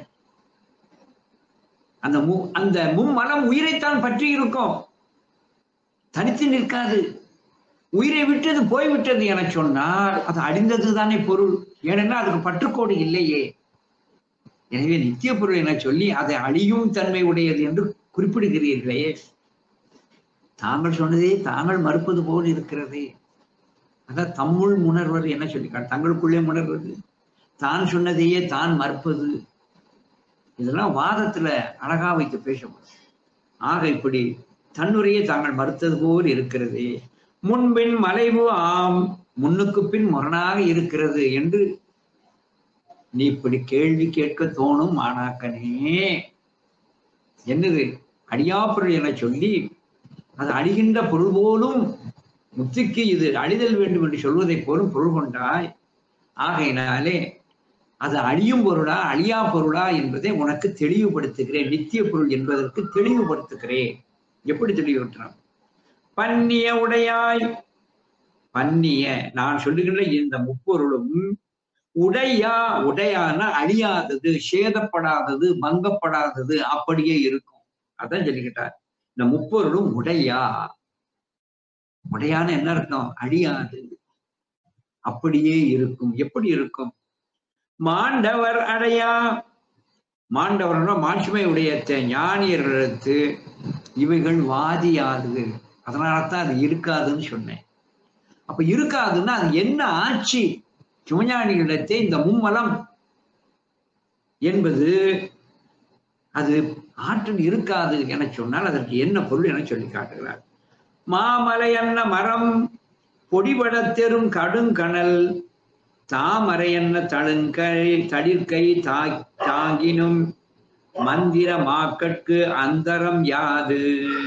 அந்த மு அந்த மும்மலம் உயிரைத்தான் பற்றி இருக்கும் தனித்து நிற்காது உயிரை விட்டது போய்விட்டது என சொன்னால் அது அழிந்தது தானே பொருள் ஏனென்னா அதுக்கு பற்றுக்கோடு இல்லையே எனவே நித்திய பொருள் என சொல்லி அதை அழியும் தன்மை உடையது என்று குறிப்பிடுகிறீர்களே தாங்கள் சொன்னதே தாங்கள் மறுப்பது போல் இருக்கிறதே அதான் தம்முள் உணர்வது என்ன சொல்லிக்காட்டு தங்களுக்குள்ளே உணர்வது தான் சொன்னதையே தான் மறுப்பது இதெல்லாம் வாதத்துல அழகா வைத்து பேசப்படும் ஆக இப்படி தன்னுரையை தாங்கள் மறுத்தது போல் இருக்கிறது முன்பின் மலைவு ஆம் முன்னுக்கு பின் முரணாக இருக்கிறது என்று நீ இப்படி கேள்வி கேட்க தோணும் மாணாக்கனே என்னது அடியாப்பொருள் என சொல்லி அது அழிகின்ற பொருள் போலும் முத்திக்கு இது அழிதல் வேண்டும் என்று சொல்வதை போலும் பொருள் கொண்டாய் ஆகையினாலே அது அழியும் பொருளா அழியா பொருளா என்பதை உனக்கு தெளிவுபடுத்துகிறேன் நித்திய பொருள் என்பதற்கு தெளிவுபடுத்துகிறேன் எப்படி தெளிவுபடுத்துறான் பன்னிய உடையாய் பன்னிய நான் சொல்லுகின்ற இந்த முப்பொருளும் உடையா உடையான அழியாதது சேதப்படாதது பங்கப்படாதது அப்படியே இருக்கும் அதான் சொல்லிக்கிட்டார் இந்த முப்பொருளும் உடையா உடையான என்ன அர்த்தம் அழியாது அப்படியே இருக்கும் எப்படி இருக்கும் மாண்டவர் அடையா மாண்டவர்னா மாட்சிமை உடைய ஞானியர்களுக்கு இவைகள் வாதியாது அதனாலதான் அது இருக்காதுன்னு சொன்னேன் அப்ப இருக்காதுன்னா அது என்ன ஆட்சி சிவஞானிகளிடத்தே இந்த மும்மலம் என்பது அது ஆற்றல் இருக்காது என சொன்னால் அதற்கு என்ன பொருள் என சொல்லி காட்டுகிறார் மாமலை அன்ன மரம் பொடிபடத்தெரும் கடுங்கணல் தாமரை என்ன தழுங்கை தடிர்கை தா தாங்கினும் மந்திர மாக்கட்கு அந்தரம் யாது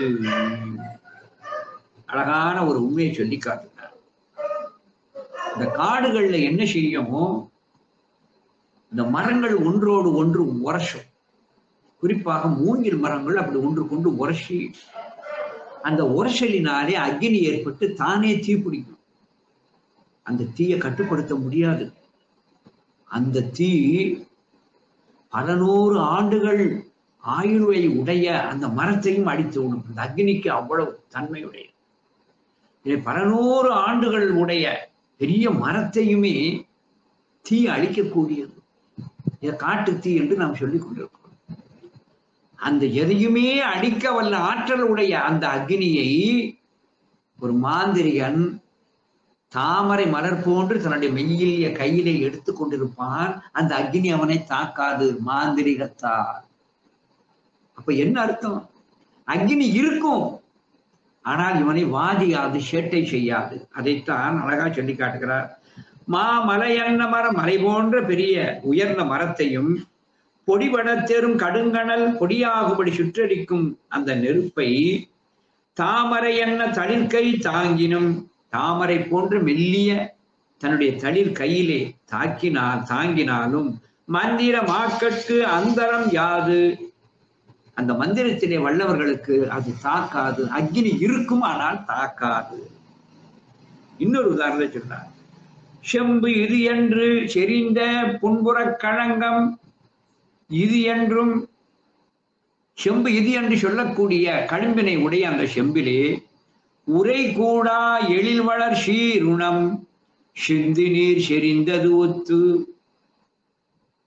அழகான ஒரு உண்மையை சொல்லி காட்டுகிறார் இந்த காடுகள்ல என்ன செய்யுமோ இந்த மரங்கள் ஒன்றோடு ஒன்று உரசும் குறிப்பாக மூங்கில் மரங்கள் அப்படி ஒன்று கொண்டு உரசி அந்த உரசலினாலே அக்னி ஏற்பட்டு தானே தீப்பிடிக்கும் அந்த தீயை கட்டுப்படுத்த முடியாது அந்த தீ பல நூறு ஆண்டுகள் ஆயுள்வை உடைய அந்த மரத்தையும் அடித்து விடும் அந்த அக்னிக்கு அவ்வளவு தன்மையுடைய இதை பல நூறு ஆண்டுகள் உடைய பெரிய மரத்தையுமே தீ அழிக்கக்கூடியது இதை காட்டு தீ என்று நாம் சொல்லிக் கொண்டிருக்கிறோம் அந்த எதையுமே அடிக்க வல்ல ஆற்றல் உடைய அந்த அக்னியை ஒரு மாந்திரிகன் தாமரை மலர் போன்று தன்னுடைய மெய்யிலிய கையிலே எடுத்து கொண்டிருப்பான் அந்த அக்னி அவனை தாக்காது மாந்திரிகத்தால் அப்ப என்ன அர்த்தம் அக்னி இருக்கும் ஆனால் இவனை வாதியாது சேட்டை செய்யாது அதைத்தான் அழகா சொல்லி காட்டுகிறார் மாமலையன்ன மரம் மலை போன்ற பெரிய உயர்ந்த மரத்தையும் பொடிபடத்தேறும் கடுங்கணல் பொடியாகுபடி சுற்றடிக்கும் அந்த நெருப்பை தாமரை என்ன தளிர்கை தாங்கினும் தாமரை போன்ற மெல்லிய தன்னுடைய தளிர் கையிலே தாக்கினால் தாங்கினாலும் மந்திர மாக்கட்கு அந்தரம் யாது அந்த மந்திரத்திலே வல்லவர்களுக்கு அது தாக்காது அக்னி இருக்கும் ஆனால் தாக்காது இன்னொரு உதாரணத்தை சொன்னார் செம்பு இது என்று செறிந்த புன்புறக் களங்கம் இது என்றும் செம்பு இது என்று சொல்லக்கூடிய களிம்பினை உடைய அந்த செம்பிலே உரை கூடா எழில் வளர் சீருணம் சிந்து நீர் செறிந்தது ஒத்து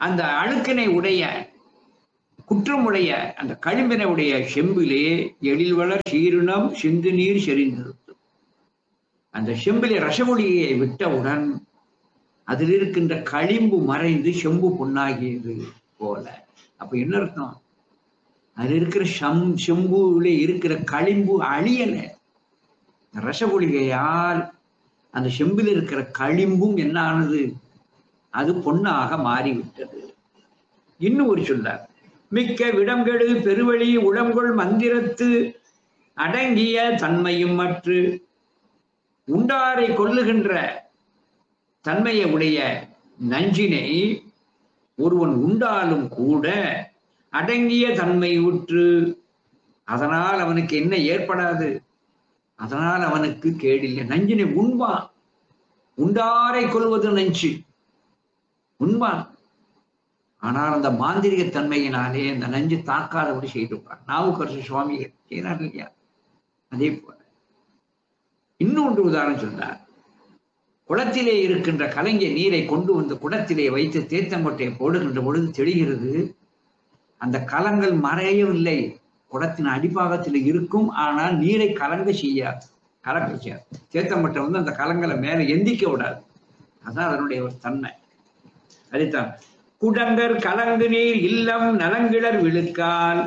அந்த அழுக்கினை உடைய குற்றமுடைய அந்த களிம்பினை உடைய செம்பிலே எழில் வளர் சீருணம் சிந்து நீர் செறிந்திருக்கும் அந்த செம்பிலே ரசமொழியை விட்டவுடன் அதில் இருக்கின்ற களிம்பு மறைந்து செம்பு பொன்னாகியது போல அப்ப என்ன அர்த்தம் அதில் இருக்கிற சம் செம்புல இருக்கிற களிம்பு அழியல ரசகுலிகையால் அந்த செம்பில் இருக்கிற களிம்பும் என்ன ஆனது அது பொன்னாக மாறிவிட்டது இன்னும் ஒரு சொல்லார் மிக்க விடங்கெடு பெருவழி உடம்புகள் மந்திரத்து அடங்கிய தன்மையும் மற்று உண்டாரை கொல்லுகின்ற தன்மையை உடைய நஞ்சினை ஒருவன் உண்டாலும் கூட அடங்கிய தன்மை உற்று அதனால் அவனுக்கு என்ன ஏற்படாது அதனால் அவனுக்கு கேடில்லை நஞ்சினை உண்பான் உண்டாரை கொள்வது நஞ்சு உண்பான் ஆனால் அந்த மாந்திரிக தன்மையினாலே அந்த நஞ்சு தாக்காதபடி செய்திருப்பார் நாவுக்கரசு சுவாமி செய்கிறார் இல்லையா அதே போல இன்னொன்று உதாரணம் சொன்னார் குளத்திலே இருக்கின்ற கலங்கிய நீரை கொண்டு வந்து குடத்திலே வைத்து தேத்தங்கொட்டையை போடுகின்ற பொழுது தெளிகிறது அந்த கலங்கள் மறையவில்லை குடத்தின் அடிப்பாகத்தில் இருக்கும் ஆனால் நீரை கலங்க செய்யாது கலக்க செய்யாது தேத்தம்பட்டை வந்து அந்த கலங்களை மேல எந்திக்க விடாது அதான் அதனுடைய ஒரு தன்மை அதைத்தான் குடங்கர் கலங்கு நீர் இல்லம் நலங்கிழர் விழுக்கால்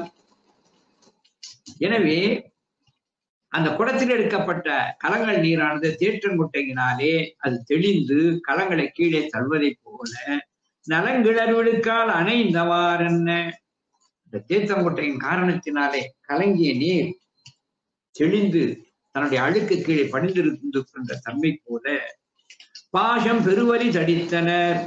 எனவே அந்த குடத்தில் எடுக்கப்பட்ட கலங்கள் நீரானது தேற்றங்குட்டையினாலே அது தெளிந்து கலங்களை கீழே தள்ளுவதைப் போல நலங்கிழர் விழுக்கால் அணைந்தவாறென்ன இந்த தேத்தங்குட்டையின் காரணத்தினாலே கலங்கிய நீர் தெளிந்து தன்னுடைய அழுக்கு கீழே படிந்திருக்கின்ற தன்மை போல பாசம் பெருவலி தடித்தனர்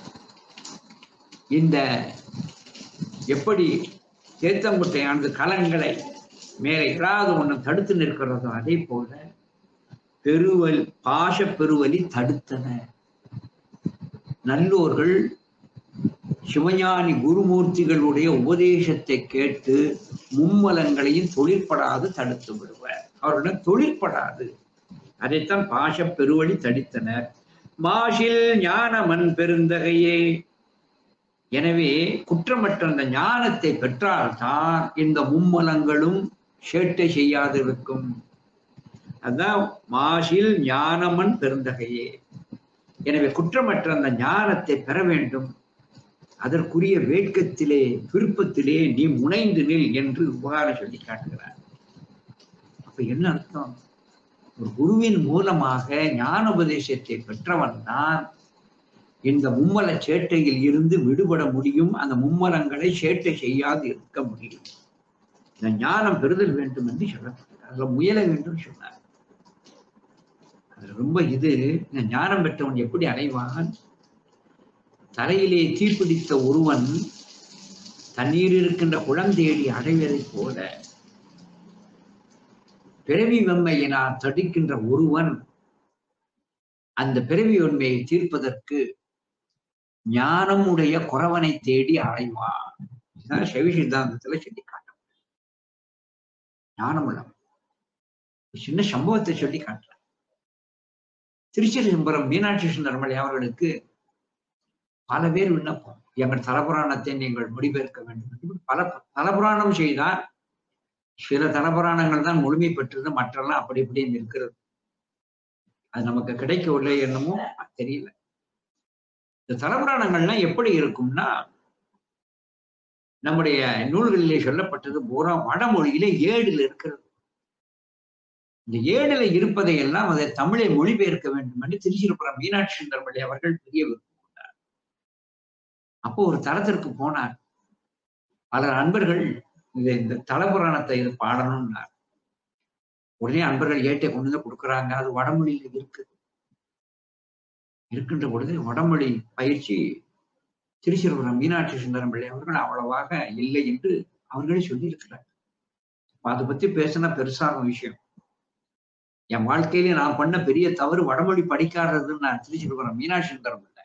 இந்த எப்படி தேத்தங்குட்டையானது கலங்களை மேலே இராத ஒன்றும் தடுத்து நிற்கிறதோ அதே போல பெருவல் பாச பெருவலி தடுத்தன நல்லோர்கள் சிவஞானி குருமூர்த்திகளுடைய உபதேசத்தை கேட்டு மும்மலங்களையும் தொழிற்படாது தடுத்து விடுவர் அவர்களிடம் தொழிற்படாது அதைத்தான் பாச பெருவழி தடித்தனர் மாசில் ஞான மண் பெருந்தகையே எனவே குற்றமற்ற அந்த ஞானத்தை பெற்றால்தான் இந்த மும்மலங்களும் சேட்டை செய்யாதிருக்கும் அதான் மாசில் ஞானமன் பெருந்தகையே எனவே குற்றமற்ற அந்த ஞானத்தை பெற வேண்டும் அதற்குரிய வேட்கத்திலே விருப்பத்திலே நீ முனைந்து நில் என்று உபகாரம் சொல்லி காட்டுகிறார் அப்ப என்ன அர்த்தம் ஒரு குருவின் மூலமாக ஞான உபதேசத்தை பெற்றவன் தான் இந்த மும்மல சேட்டையில் இருந்து விடுபட முடியும் அந்த மும்மலங்களை சேட்டை செய்யாது இருக்க முடியும் இந்த ஞானம் பெறுதல் வேண்டும் என்று சொல்லப்பட்டது அதுல முயல வேண்டும் சொன்னார் அதுல ரொம்ப இது இந்த ஞானம் பெற்றவன் எப்படி அடைவான் தலையிலே தீப்பிடித்த ஒருவன் தண்ணீர் இருக்கின்ற குழந்தேடி அடைவதைப் போல பிறவி வெம்மையினால் தடுக்கின்ற ஒருவன் அந்த பிறவி உண்மையை தீர்ப்பதற்கு ஞானம் உடைய குறவனை தேடி அடைவான் இதுதான் சைவ சித்தாந்தத்துல சொல்லி காட்டும் ஞானம் உள்ளவன் ஒரு சின்ன சம்பவத்தை சொல்லி காட்டுறான் திருச்சிதம்பரம் மீனாட்சி சுந்தரமலை அவர்களுக்கு பல பேர் விண்ணப்பம் எங்கள் தலபுராணத்தை நீங்கள் மொழிபெயர்க்க வேண்டும் என்று பல தலபுராணம் செய்தார் சில தலபுராணங்கள் தான் முழுமை பெற்றது மற்றெல்லாம் அப்படி இப்படின்னு இருக்கிறது அது நமக்கு கிடைக்கவில்லை என்னமோ தெரியல இந்த தலபுராணங்கள்லாம் எப்படி இருக்கும்னா நம்முடைய நூல்களிலே சொல்லப்பட்டது பூரா வடமொழியிலே ஏழில் இருக்கிறது இந்த ஏழில இருப்பதை எல்லாம் அதை தமிழை மொழிபெயர்க்க வேண்டும் என்று திருச்சிருப்புறம் மீனாட்சி சுந்தரமல்லி அவர்கள் பெரிய விருப்பம் கொண்டார் அப்போ ஒரு தளத்திற்கு போனார் பல நண்பர்கள் இந்த இந்த தலபுராணத்தை இது பாடணும்னார் உடனே அன்பர்கள் ஏட்டை கொண்டு வந்து கொடுக்குறாங்க அது வடமொழியில இருக்கு இருக்கின்ற பொழுது வடமொழி பயிற்சி திருச்சிறுபுரம் மீனாட்சி சுந்தரம் பிள்ளை அவர்கள் அவ்வளவாக இல்லை என்று அவர்களே சொல்லியிருக்கிறார் அதை பத்தி பேசினா பெருசான விஷயம் என் வாழ்க்கையில நான் பண்ண பெரிய தவறு வடமொழி படிக்காததுன்னு நான் திருச்சிறுபுரம் மீனாட்சி சுந்தரம் பிள்ளை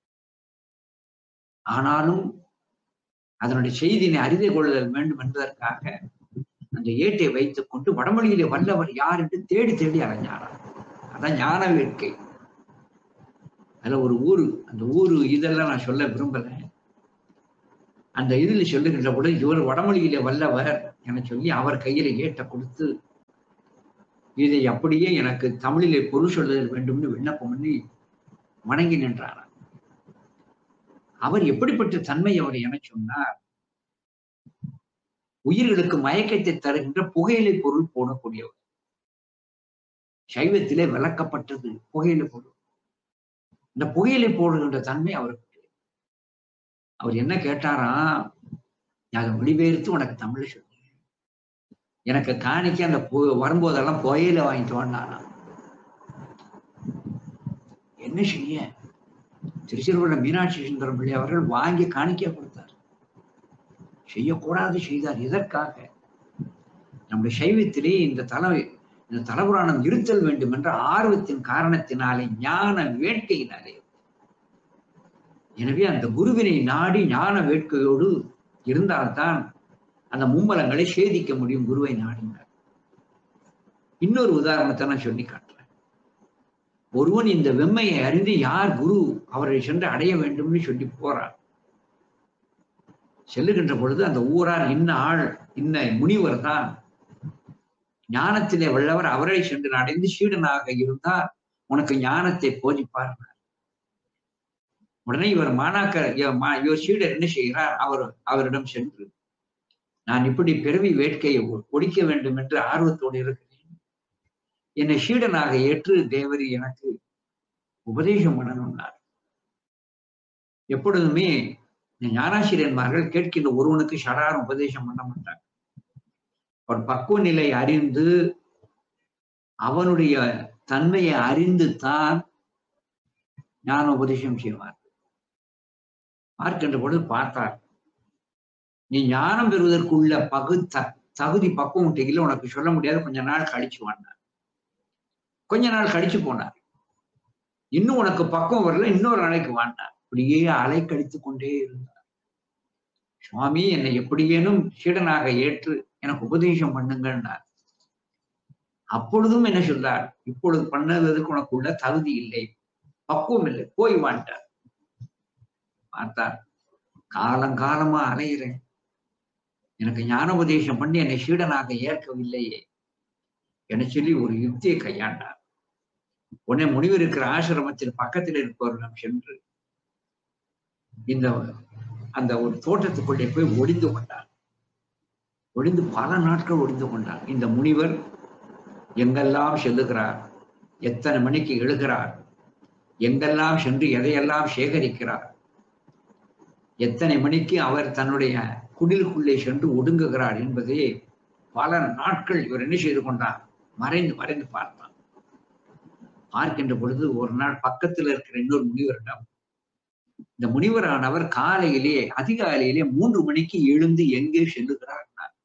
ஆனாலும் அதனுடைய செய்தியினை அறிந்து கொள்ளுதல் வேண்டும் என்பதற்காக அந்த ஏட்டை வைத்துக் கொண்டு வடமொழியிலே வல்லவர் யார் என்று தேடி தேடி அலைஞ்சாராம் அதான் ஞான வேட்கை அதுல ஒரு ஊரு அந்த ஊரு இதெல்லாம் நான் சொல்ல விரும்பல அந்த இதில் சொல்லுகின்ற பொழுது இவர் வடமொழியிலே வல்லவர் என சொல்லி அவர் கையில ஏட்ட கொடுத்து இதை அப்படியே எனக்கு தமிழிலே பொருள் சொல்லுதல் வேண்டும்னு விண்ணப்பம் பண்ணி வணங்கி நின்றாராம் அவர் எப்படிப்பட்ட தன்மை அவர் என சொன்னார் உயிர்களுக்கு மயக்கத்தை தருகின்ற புகையிலை பொருள் போடக்கூடியவர் சைவத்திலே விளக்கப்பட்டது புகையிலை பொருள் இந்த புகையிலை போடுகின்ற தன்மை அவருக்கு அவர் என்ன கேட்டாராம் அதை மொழிபெயர்த்து உனக்கு தமிழ் சொல்லு எனக்கு காணிக்க அந்த பு- வரும்போதெல்லாம் புகையில வாங்கிட்டு வந்தானா என்ன செய்ய திருச்சிறுவள்ள மீனாட்சி சுந்தரம் பிள்ளை அவர்கள் வாங்கி காணிக்க கொடுத்தார் செய்யக்கூடாது செய்தார் எதற்காக நம்முடைய சைவத்திலே இந்த தலை இந்த தலபுராணம் இருத்தல் வேண்டும் என்ற ஆர்வத்தின் காரணத்தினாலே ஞான வேட்கையினாலே எனவே அந்த குருவினை நாடி ஞான வேட்கையோடு இருந்தால்தான் அந்த மும்மலங்களை சேதிக்க முடியும் குருவை நாடினார் இன்னொரு உதாரணத்தை நான் சொல்லி காட்டுறேன் ஒருவன் இந்த வெம்மையை அறிந்து யார் குரு அவரை சென்று அடைய வேண்டும்னு சொல்லி போறான் செல்லுகின்ற பொழுது அந்த ஊரார் இன்ன ஆள் இன்ன முனிவர் தான் ஞானத்திலே வல்லவர் அவரை சென்று அடைந்து சீடனாக இருந்தால் உனக்கு ஞானத்தை போதிப்பார் உடனே இவர் மாணாக்கர் இவர் மா- இவர் சீடர் என்ன செய்கிறார் அவர் அவரிடம் சென்று நான் இப்படி பிறவி வேட்கையை ஒ- ஒழிக்க வேண்டும் என்று ஆர்வத்தோடு இருக்கிறேன் என்னை சீடனாக ஏற்று தேவரி எனக்கு உபதேசம் பண்ணணும்னார் எப்பொழுதுமே இந்த ஞானாசிரியன்மார்கள் கேட்கின்ற ஒருவனுக்கு ஷடாரம் உபதேசம் பண்ண மாட்டாங்க அவன் பக்குவ நிலை அறிந்து அவனுடைய தன்மையை அறிந்து தான் ஞான உபதேசம் செய்வார் பார்க்கின்ற பொழுது பார்த்தார் நீ ஞானம் பெறுவதற்குள்ள பகு த- தகுதி பக்குவம் இல்லை உனக்கு சொல்ல முடியாது கொஞ்ச நாள் கழிச்சு வந்தார் கொஞ்ச நாள் கழிச்சு போனார் இன்னும் உனக்கு பக்குவம் வரல இன்னொரு நாளைக்கு வாழ்ந்தார் இப்படியே அலை கழித்து கொண்டே இருந்தார் சுவாமி என்னை எப்படியேனும் சீடனாக ஏற்று எனக்கு உபதேசம் பண்ணுங்கன்னார் அப்பொழுதும் என்ன சொல்றார் இப்பொழுது பண்ணதுக்கு உனக்கு உள்ள தகுதி இல்லை பக்குவம் இல்லை போய் வாண்டார் பார்த்தார் காலங்காலமா அலையிறேன் எனக்கு ஞானோபதேசம் பண்ணி என்னை சீடனாக ஏற்கவில்லையே என சொல்லி ஒரு யுக்தியை கையாண்டார் உடனே முனிவர் இருக்கிற ஆசிரமத்தில் பக்கத்தில் இருப்பவரிடம் சென்று இந்த அந்த ஒரு தோட்டத்துக்குள்ளே போய் ஒளிந்து கொண்டார் ஒளிந்து பல நாட்கள் ஒளிந்து கொண்டார் இந்த முனிவர் எங்கெல்லாம் செல்லுகிறார் எத்தனை மணிக்கு எழுகிறார் எங்கெல்லாம் சென்று எதையெல்லாம் சேகரிக்கிறார் எத்தனை மணிக்கு அவர் தன்னுடைய குடிலுக்குள்ளே சென்று ஒடுங்குகிறார் என்பதை பல நாட்கள் இவர் என்ன செய்து கொண்டார் மறைந்து மறைந்து பார்த்தான் பார்க்கின்ற பொழுது ஒரு நாள் பக்கத்தில் இருக்கிற இன்னொரு முனிவரிடம் இந்த முனிவரானவர் காலையிலே அதிகாலையிலே மூன்று மணிக்கு எழுந்து எங்கே செல்லுகிறார்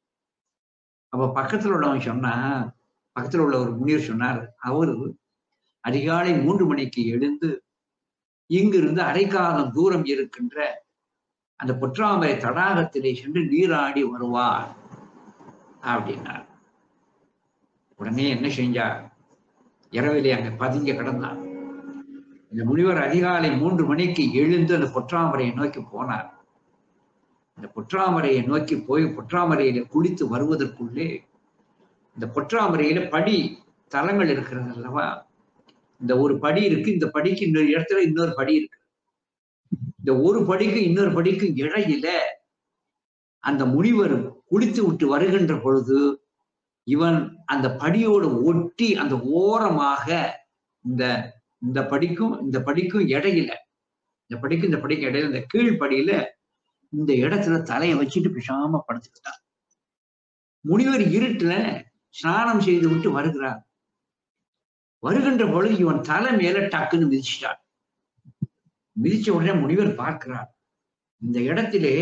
அப்ப பக்கத்துல உள்ளவன் சொன்னா பக்கத்துல உள்ள ஒரு முனிவர் சொன்னார் அவரு அதிகாலை மூன்று மணிக்கு எழுந்து இங்கிருந்து அரைக்காலம் தூரம் இருக்கின்ற அந்த பொற்றாமரை தடாகத்திலே சென்று நீராடி வருவார் அப்படின்னார் உடனே என்ன செஞ்சார் இரவிலே அங்க பதுங்க கிடந்தார் இந்த முனிவர் அதிகாலை மூன்று மணிக்கு எழுந்து அந்த பொற்றாமரையை நோக்கி போனார் இந்த பொற்றாமரையை நோக்கி போய் பொற்றாமரையில குளித்து வருவதற்குள்ளே இந்த பொற்றாமரையில படி தலங்கள் இருக்கிறது அல்லவா இந்த ஒரு படி இருக்கு இந்த படிக்கு இன்னொரு இடத்துல இன்னொரு படி இருக்கு இந்த ஒரு படிக்கு இன்னொரு படிக்கு இடையில அந்த முனிவர் குளித்து விட்டு வருகின்ற பொழுது இவன் அந்த படியோடு ஒட்டி அந்த ஓரமாக இந்த இந்த படிக்கும் இந்த படிக்கும் இடையில இந்த படிக்கும் இந்த படிக்கும் இடையில இந்த கீழ்ப்படியில இந்த இடத்துல தலையை வச்சுட்டு பிசாம படுத்துக்கிட்டான் முனிவர் இருட்டுல ஸ்நானம் செய்து விட்டு வருகிறார் வருகின்ற பொழுது இவன் தலை மேல டக்குன்னு மிதிச்சிட்டான் மிதிச்ச உடனே முனிவர் பார்க்கிறார் இந்த இடத்திலே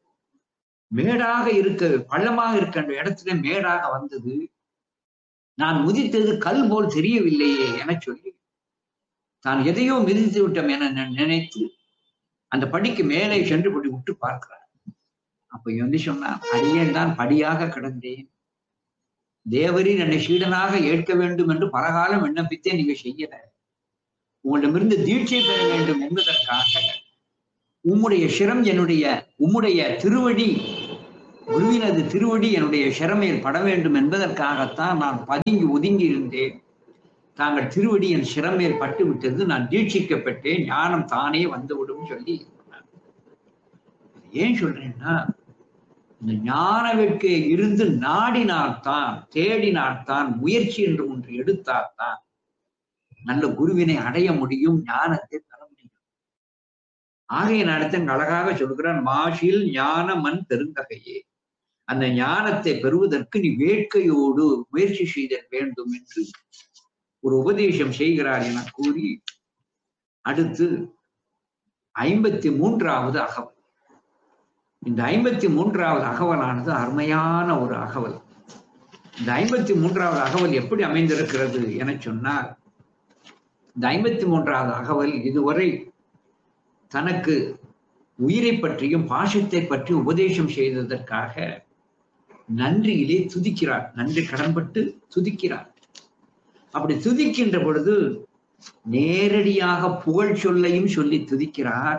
மேடாக இருக்க பள்ளமாக இருக்கின்ற இடத்துல மேடாக வந்தது நான் முதித்தது கல் போல் தெரியவில்லையே என சொல்லி தான் எதையோ மிதித்து விட்டோம் என நி- நினைத்து அந்த படிக்கு மேலே சென்று கொண்டு விட்டு பார்க்கிறார் அப்ப இவன் வந்து சொன்னான் அடியேன் தான் படியாக கிடந்தேன் தேவரின் என்னை சீடனாக ஏற்க வேண்டும் என்று பலகாலம் விண்ணப்பித்தே நீங்க செய்யல உங்களிடமிருந்து தீட்சை பெற வேண்டும் என்பதற்காக உம்முடைய சிரம் என்னுடைய உம்முடைய திருவடி குருவினது திருவடி என்னுடைய சிரமேல் பட வேண்டும் என்பதற்காகத்தான் நான் பதுங்கி ஒதுங்கி இருந்தேன் தாங்கள் திருவடி என் சிரமேல் பட்டு விட்டது நான் தீட்சிக்கப்பட்டேன் ஞானம் தானே வந்துவிடும் சொல்லி சொன்னார். ஏன் சொல்றேன்னா இந்த ஞான வேட்கை இருந்து நாடினால்தான் தேடினால்தான் முயற்சி என்று ஒன்று எடுத்தால்தான் நல்ல குருவினை அடைய முடியும் ஞானத்தை பெற முடியும் ஆகைய நடத்த அழகாக சொல்கிறான் மாஷில் ஞான மண் பெருந்தகையே அந்த ஞானத்தை பெறுவதற்கு நீ வேட்கையோடு முயற்சி செய்தல் வேண்டும் என்று ஒரு உபதேசம் செய்கிறார் என கூறி அடுத்து ஐம்பத்தி மூன்றாவது அகவல் இந்த ஐம்பத்தி மூன்றாவது அகவலானது அருமையான ஒரு அகவல் இந்த ஐம்பத்தி மூன்றாவது அகவல் எப்படி அமைந்திருக்கிறது என சொன்னால் இந்த ஐம்பத்தி மூன்றாவது அகவல் இதுவரை தனக்கு உயிரை பற்றியும் பாசத்தை பற்றி உபதேசம் செய்ததற்காக நன்றியிலே துதிக்கிறார் நன்றி கடன்பட்டு துதிக்கிறார் அப்படி துதிக்கின்ற பொழுது நேரடியாக புகழ் சொல்லையும் சொல்லி துதிக்கிறார்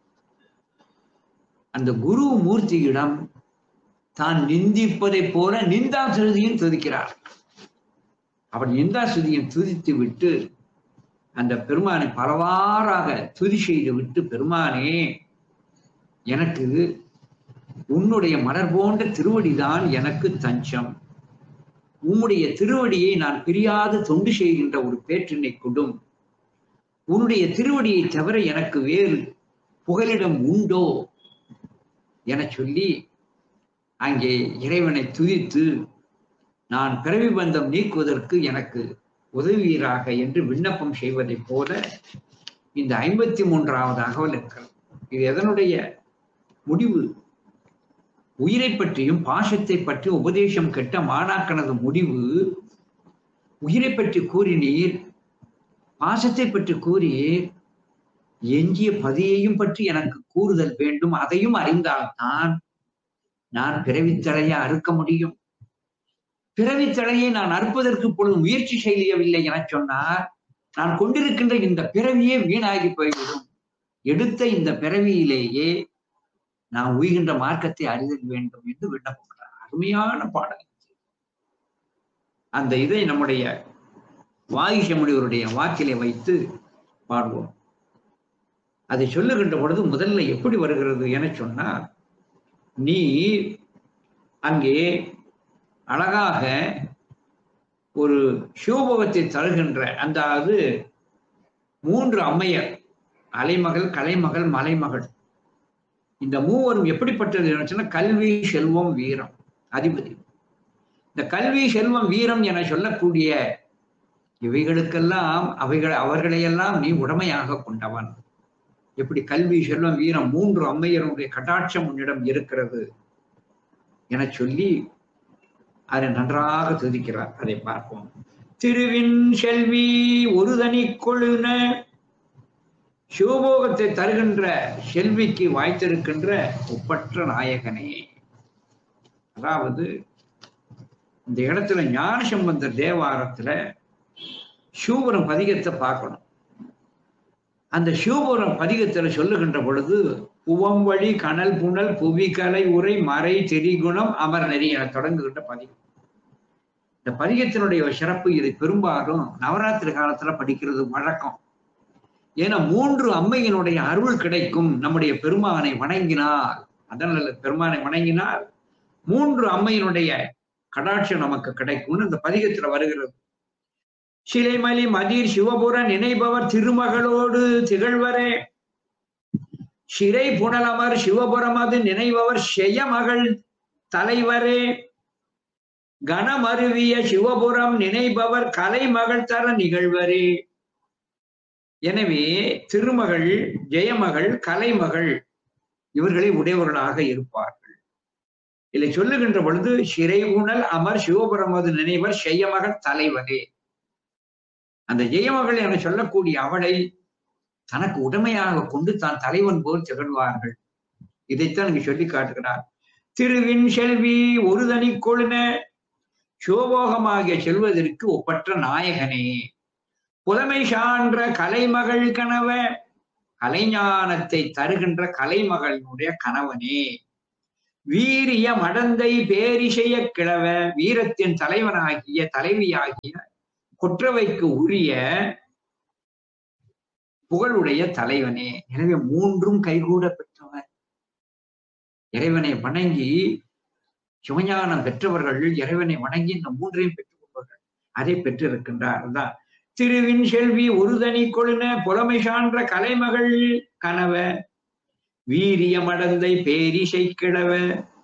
அந்த குரு மூர்த்தியிடம் தான் நிந்திப்பதைப் போல நிந்தா சுருதியும் துதிக்கிறார் அவர் நிந்தா சுதியும் துதித்து விட்டு அந்த பெருமானை பலவாறாக துதி செய்து விட்டு பெருமானே எனக்கு உன்னுடைய மலர் போன்ற திருவடிதான் எனக்கு தஞ்சம் உம்முடைய திருவடியை நான் பிரியாது தொண்டு செய்கின்ற ஒரு பேற்றினை கொடும் உன்னுடைய திருவடியை தவிர எனக்கு வேறு புகலிடம் உண்டோ என சொல்லி அங்கே இறைவனை துதித்து நான் பிறவி பந்தம் நீக்குவதற்கு எனக்கு உதவுவீராக என்று விண்ணப்பம் செய்வதைப் போல இந்த ஐம்பத்தி மூன்றாவது அகவல் இருக்கிறது இது எதனுடைய முடிவு உயிரை பற்றியும் பாசத்தை பற்றி உபதேசம் கெட்ட மாணாக்கனது முடிவு உயிரை பற்றி கூறினீர் பாசத்தை பற்றி கூறீர் எஞ்சிய பதியையும் பற்றி எனக்கு கூறுதல் வேண்டும் அதையும் அறிந்தால்தான் நான் பிறவித்தலையை அறுக்க முடியும் பிறவித்தலையை நான் அறுப்பதற்கு பொழுது முயற்சி செய்யவில்லை என சொன்னார் நான் கொண்டிருக்கின்ற இந்த பிறவியே வீணாகி போய்விடும் எடுத்த இந்த பிறவியிலேயே நான் உய்கின்ற மார்க்கத்தை அறிதல் வேண்டும் என்று விண்ணப்பப்படுறார் அருமையான பாடல் அந்த இதை நம்முடைய வாகிஷ முனிவருடைய வாக்கிலே வைத்து பாடுவோம் அதை சொல்லுகின்ற பொழுது முதல்ல எப்படி வருகிறது என சொன்னால் நீ அங்கே அழகாக ஒரு சிவபோகத்தை தருகின்ற அந்த அது மூன்று அம்மையர் அலைமகள் கலைமகள் மலைமகள் இந்த மூவரும் எப்படிப்பட்டது என சொன்னா கல்வி செல்வம் வீரம் அதிபதி இந்த கல்வி செல்வம் வீரம் என சொல்லக்கூடிய இவைகளுக்கெல்லாம் அவைகள் அவர்களையெல்லாம் நீ உடமையாக கொண்டவன் எப்படி கல்வி செல்வம் வீரம் மூன்று அம்மையருடைய கட்டாட்சம் உன்னிடம் இருக்கிறது என சொல்லி அதை நன்றாக துதிக்கிறார் அதை பார்ப்போம் திருவின் செல்வி ஒரு தனி கொழுன சிவபோகத்தை தருகின்ற செல்விக்கு வாய்த்திருக்கின்ற ஒப்பற்ற நாயகனே அதாவது இந்த இடத்துல ஞான சம்பந்தர் தேவாரத்துல சிவபுரம் பதிகத்தை பார்க்கணும் அந்த சிவபுரம் பதிகத்துல சொல்லுகின்ற பொழுது புவம் வழி கனல் புனல் புவி கலை உரை மறை திரிகுணம் அமர் நெறி என தொடங்குகின்ற பதிகம் இந்த பதிகத்தினுடைய சிறப்பு இது பெரும்பாலும் நவராத்திரி காலத்துல படிக்கிறது வழக்கம் ஏன்னா மூன்று அம்மையினுடைய அருள் கிடைக்கும் நம்முடைய பெருமானை வணங்கினால் அதனால பெருமானை வணங்கினால் மூன்று அம்மையினுடைய கடாட்சம் நமக்கு கிடைக்கும்னு இந்த பதிகத்துல வருகிறது சிலைமலி மதிர் சிவபுர நினைபவர் திருமகளோடு திகழ்வரே சிறை புனலமர் சிவபுரமது நினைபவர் செய்யமகள் தலைவரே கனமருவிய சிவபுரம் நினைபவர் கலைமகள் தர நிகழ்வரே எனவே திருமகள் ஜெயமகள் கலைமகள் இவர்களை உடையவர்களாக இருப்பார்கள் இதை சொல்லுகின்ற பொழுது சிறை உணல் அமர் சிவபுரமது நினைவர் செய்யமகள் தலைவரே அந்த ஜெயமகள் என சொல்லக்கூடிய அவளை தனக்கு உடமையாக கொண்டு தான் தலைவன் போல் திகழ்வார்கள் இதைத்தான் இங்கு சொல்லி காட்டுகிறார் திருவின் செல்வி ஒரு தனி கொழுன சிவபோகமாகிய செல்வதற்கு ஒப்பற்ற நாயகனே புலமை சான்ற கலைமகள் கனவ கலைஞானத்தை தருகின்ற கலைமகளினுடைய கணவனே வீரிய மடந்தை பேரிசைய கிழவ வீரத்தின் தலைவனாகிய தலைவியாகிய கொற்றவைக்கு உரிய புகழுடைய தலைவனே எனவே மூன்றும் கைகூட பெற்றவர் இறைவனை வணங்கி சிவஞானம் பெற்றவர்கள் இறைவனை வணங்கி இந்த மூன்றையும் பெற்றுக் கொள்வார்கள் அதை பெற்றிருக்கின்றார் அதான் திருவின் செல்வி ஒருதனி கொழுன புலமை சான்ற கலைமகள் கனவ வீரிய மடந்தை பேரிசை கிழவ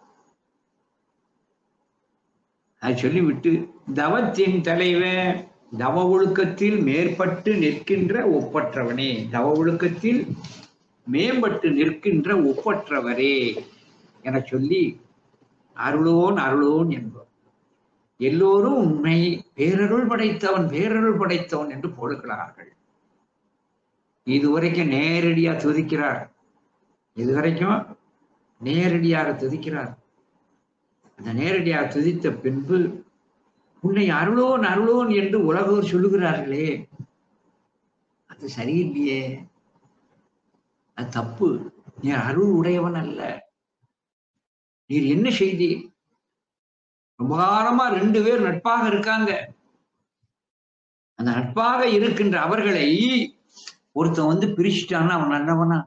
அதை சொல்லிவிட்டு தவத்தின் தலைவன் தவ ஒழுக்கத்தில் மேற்பட்டு நிற்கின்ற ஒப்பற்றவனே தவ ஒழுக்கத்தில் மேம்பட்டு நிற்கின்ற ஒப்பற்றவரே என சொல்லி அருளோன் அருளோன் என்பவர் எல்லோரும் உண்மை பேரருள் படைத்தவன் பேரருள் படைத்தவன் என்று போடுகிறார்கள் இதுவரைக்கும் நேரடியா துதிக்கிறார் இதுவரைக்கும் நேரடியாக துதிக்கிறார் அந்த நேரடியாக துதித்த பின்பு உன்னை அருளோன் அருளோன் என்று உலகோர் சொல்லுகிறார்களே அது சரியில்லையே அது தப்பு நீ அருள் உடையவன் அல்ல நீர் என்ன செய்தீர் ரொம்ப காலமா ரெண்டு பேர் நட்பாக இருக்காங்க அந்த நட்பாக இருக்கின்ற அவர்களை ஒருத்தன் வந்து பிரிச்சுட்டான்னா அவன் நல்லவனா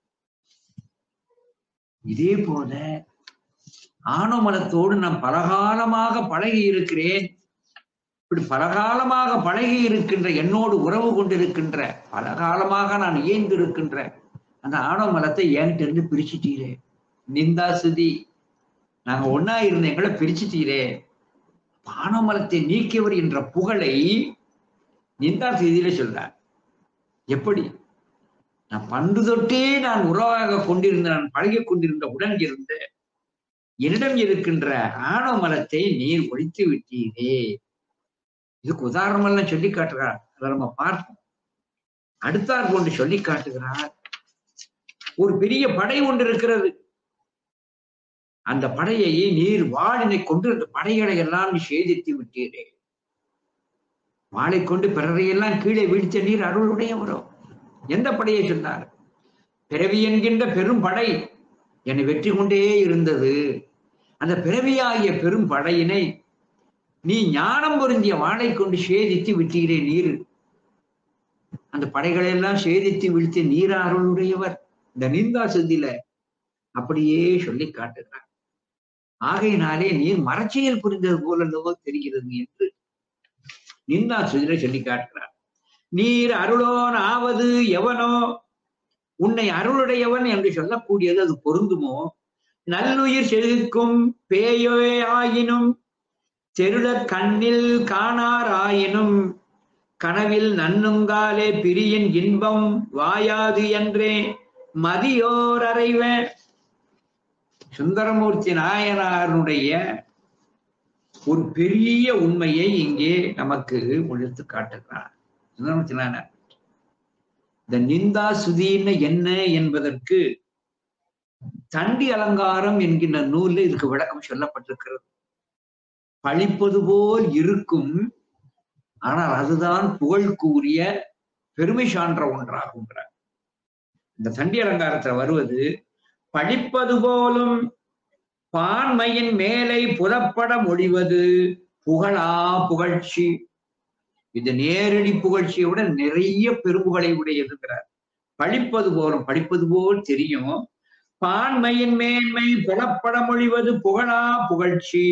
இதே போல ஆணவமலத்தோடு நான் பலகாலமாக பழகி இருக்கிறேன் இப்படி பலகாலமாக பழகி இருக்கின்ற என்னோடு உறவு கொண்டிருக்கின்ற பலகாலமாக நான் இயந்து இருக்கின்ற அந்த ஆணவமலத்தை என்கிட்ட இருந்து பிரிச்சுட்டீரே நிந்தா சுதி நாங்க ஒன்னா இருந்த எங்களை பிரிச்சுட்டீரே ஆணவமலத்தை நீக்கியவர் என்ற புகழை நிந்தா செய்தியில சொல்றார் எப்படி நான் பண்டு தொட்டே நான் உறவாக கொண்டிருந்த நான் பழகிக் கொண்டிருந்த உடன் இருந்த என்னிடம் இருக்கின்ற ஆணவ மலத்தை நீர் ஒழித்து விட்டீரே இதுக்கு உதாரணம் எல்லாம் சொல்லி காட்டுகிறார் அதை நம்ம பார்ப்போம் அடுத்தார் கொண்டு சொல்லி காட்டுகிறார் ஒரு பெரிய படை ஒன்று இருக்கிறது அந்த படையை நீர் வாளினை கொண்டு அந்த படைகளை எல்லாம் நீ சேதித்து விட்டீரே வாளை கொண்டு பிறரையெல்லாம் கீழே வீழ்த்த நீர் அருளுடையவரோ எந்த படையை சொன்னார் பிறவி என்கின்ற பெரும் படை என்னை வெற்றி கொண்டே இருந்தது அந்த பிறவியாகிய பெரும் படையினை நீ ஞானம் பொருந்திய வாளை கொண்டு சேதித்து விட்டீரே நீர் அந்த படைகளை எல்லாம் சேதித்து வீழ்த்திய நீர் அருளுடையவர் இந்த நிந்தா சுத்தில அப்படியே சொல்லி காட்டுகிறார் ஆகையினாலே நீர் மரச்சியல் புரிந்தது போல அல்லவோ தெரிகிறது என்று நிந்தா சுதில சொல்லி காட்டுகிறார் நீர் அருளோன் ஆவது எவனோ உன்னை அருளுடையவன் என்று சொல்லக்கூடியது அது பொருந்துமோ நல்லுயிர் செலுக்கும் பேயோ ஆயினும் தெருளர் கண்ணில் காணார் ஆயினும் கனவில் நன்னுங்காலே பிரியின் இன்பம் வாயாது என்றே மதியோர் அறைவ சுந்தரமூர்த்தி நாயனாருடைய ஒரு பெரிய உண்மையை இங்கே நமக்கு ஒழித்து காட்டுகிறார் சுந்தரமூர்த்தி நாயனார் இந்த நிந்தா சுதின்னு என்ன என்பதற்கு தண்டி அலங்காரம் என்கின்ற நூலில் இதுக்கு விளக்கம் சொல்லப்பட்டிருக்கிறது பழிப்பது போல் இருக்கும் ஆனால் அதுதான் புகழ்கூறிய பெருமை சான்ற ஒன்றாகுங்கிறார் இந்த தண்டி அலங்காரத்துல வருவது பழிப்பது போலும் பான்மையின் மேலை புலப்பட மொழிவது புகழா புகழ்ச்சி இது நேரடி புகழ்ச்சியை விட நிறைய பெரும்புகளை உடையதுங்கிறார் பழிப்பது போலும் படிப்பது போல் தெரியும் பான்மையின் மேன்மை புலப்பட மொழிவது புகழா புகழ்ச்சி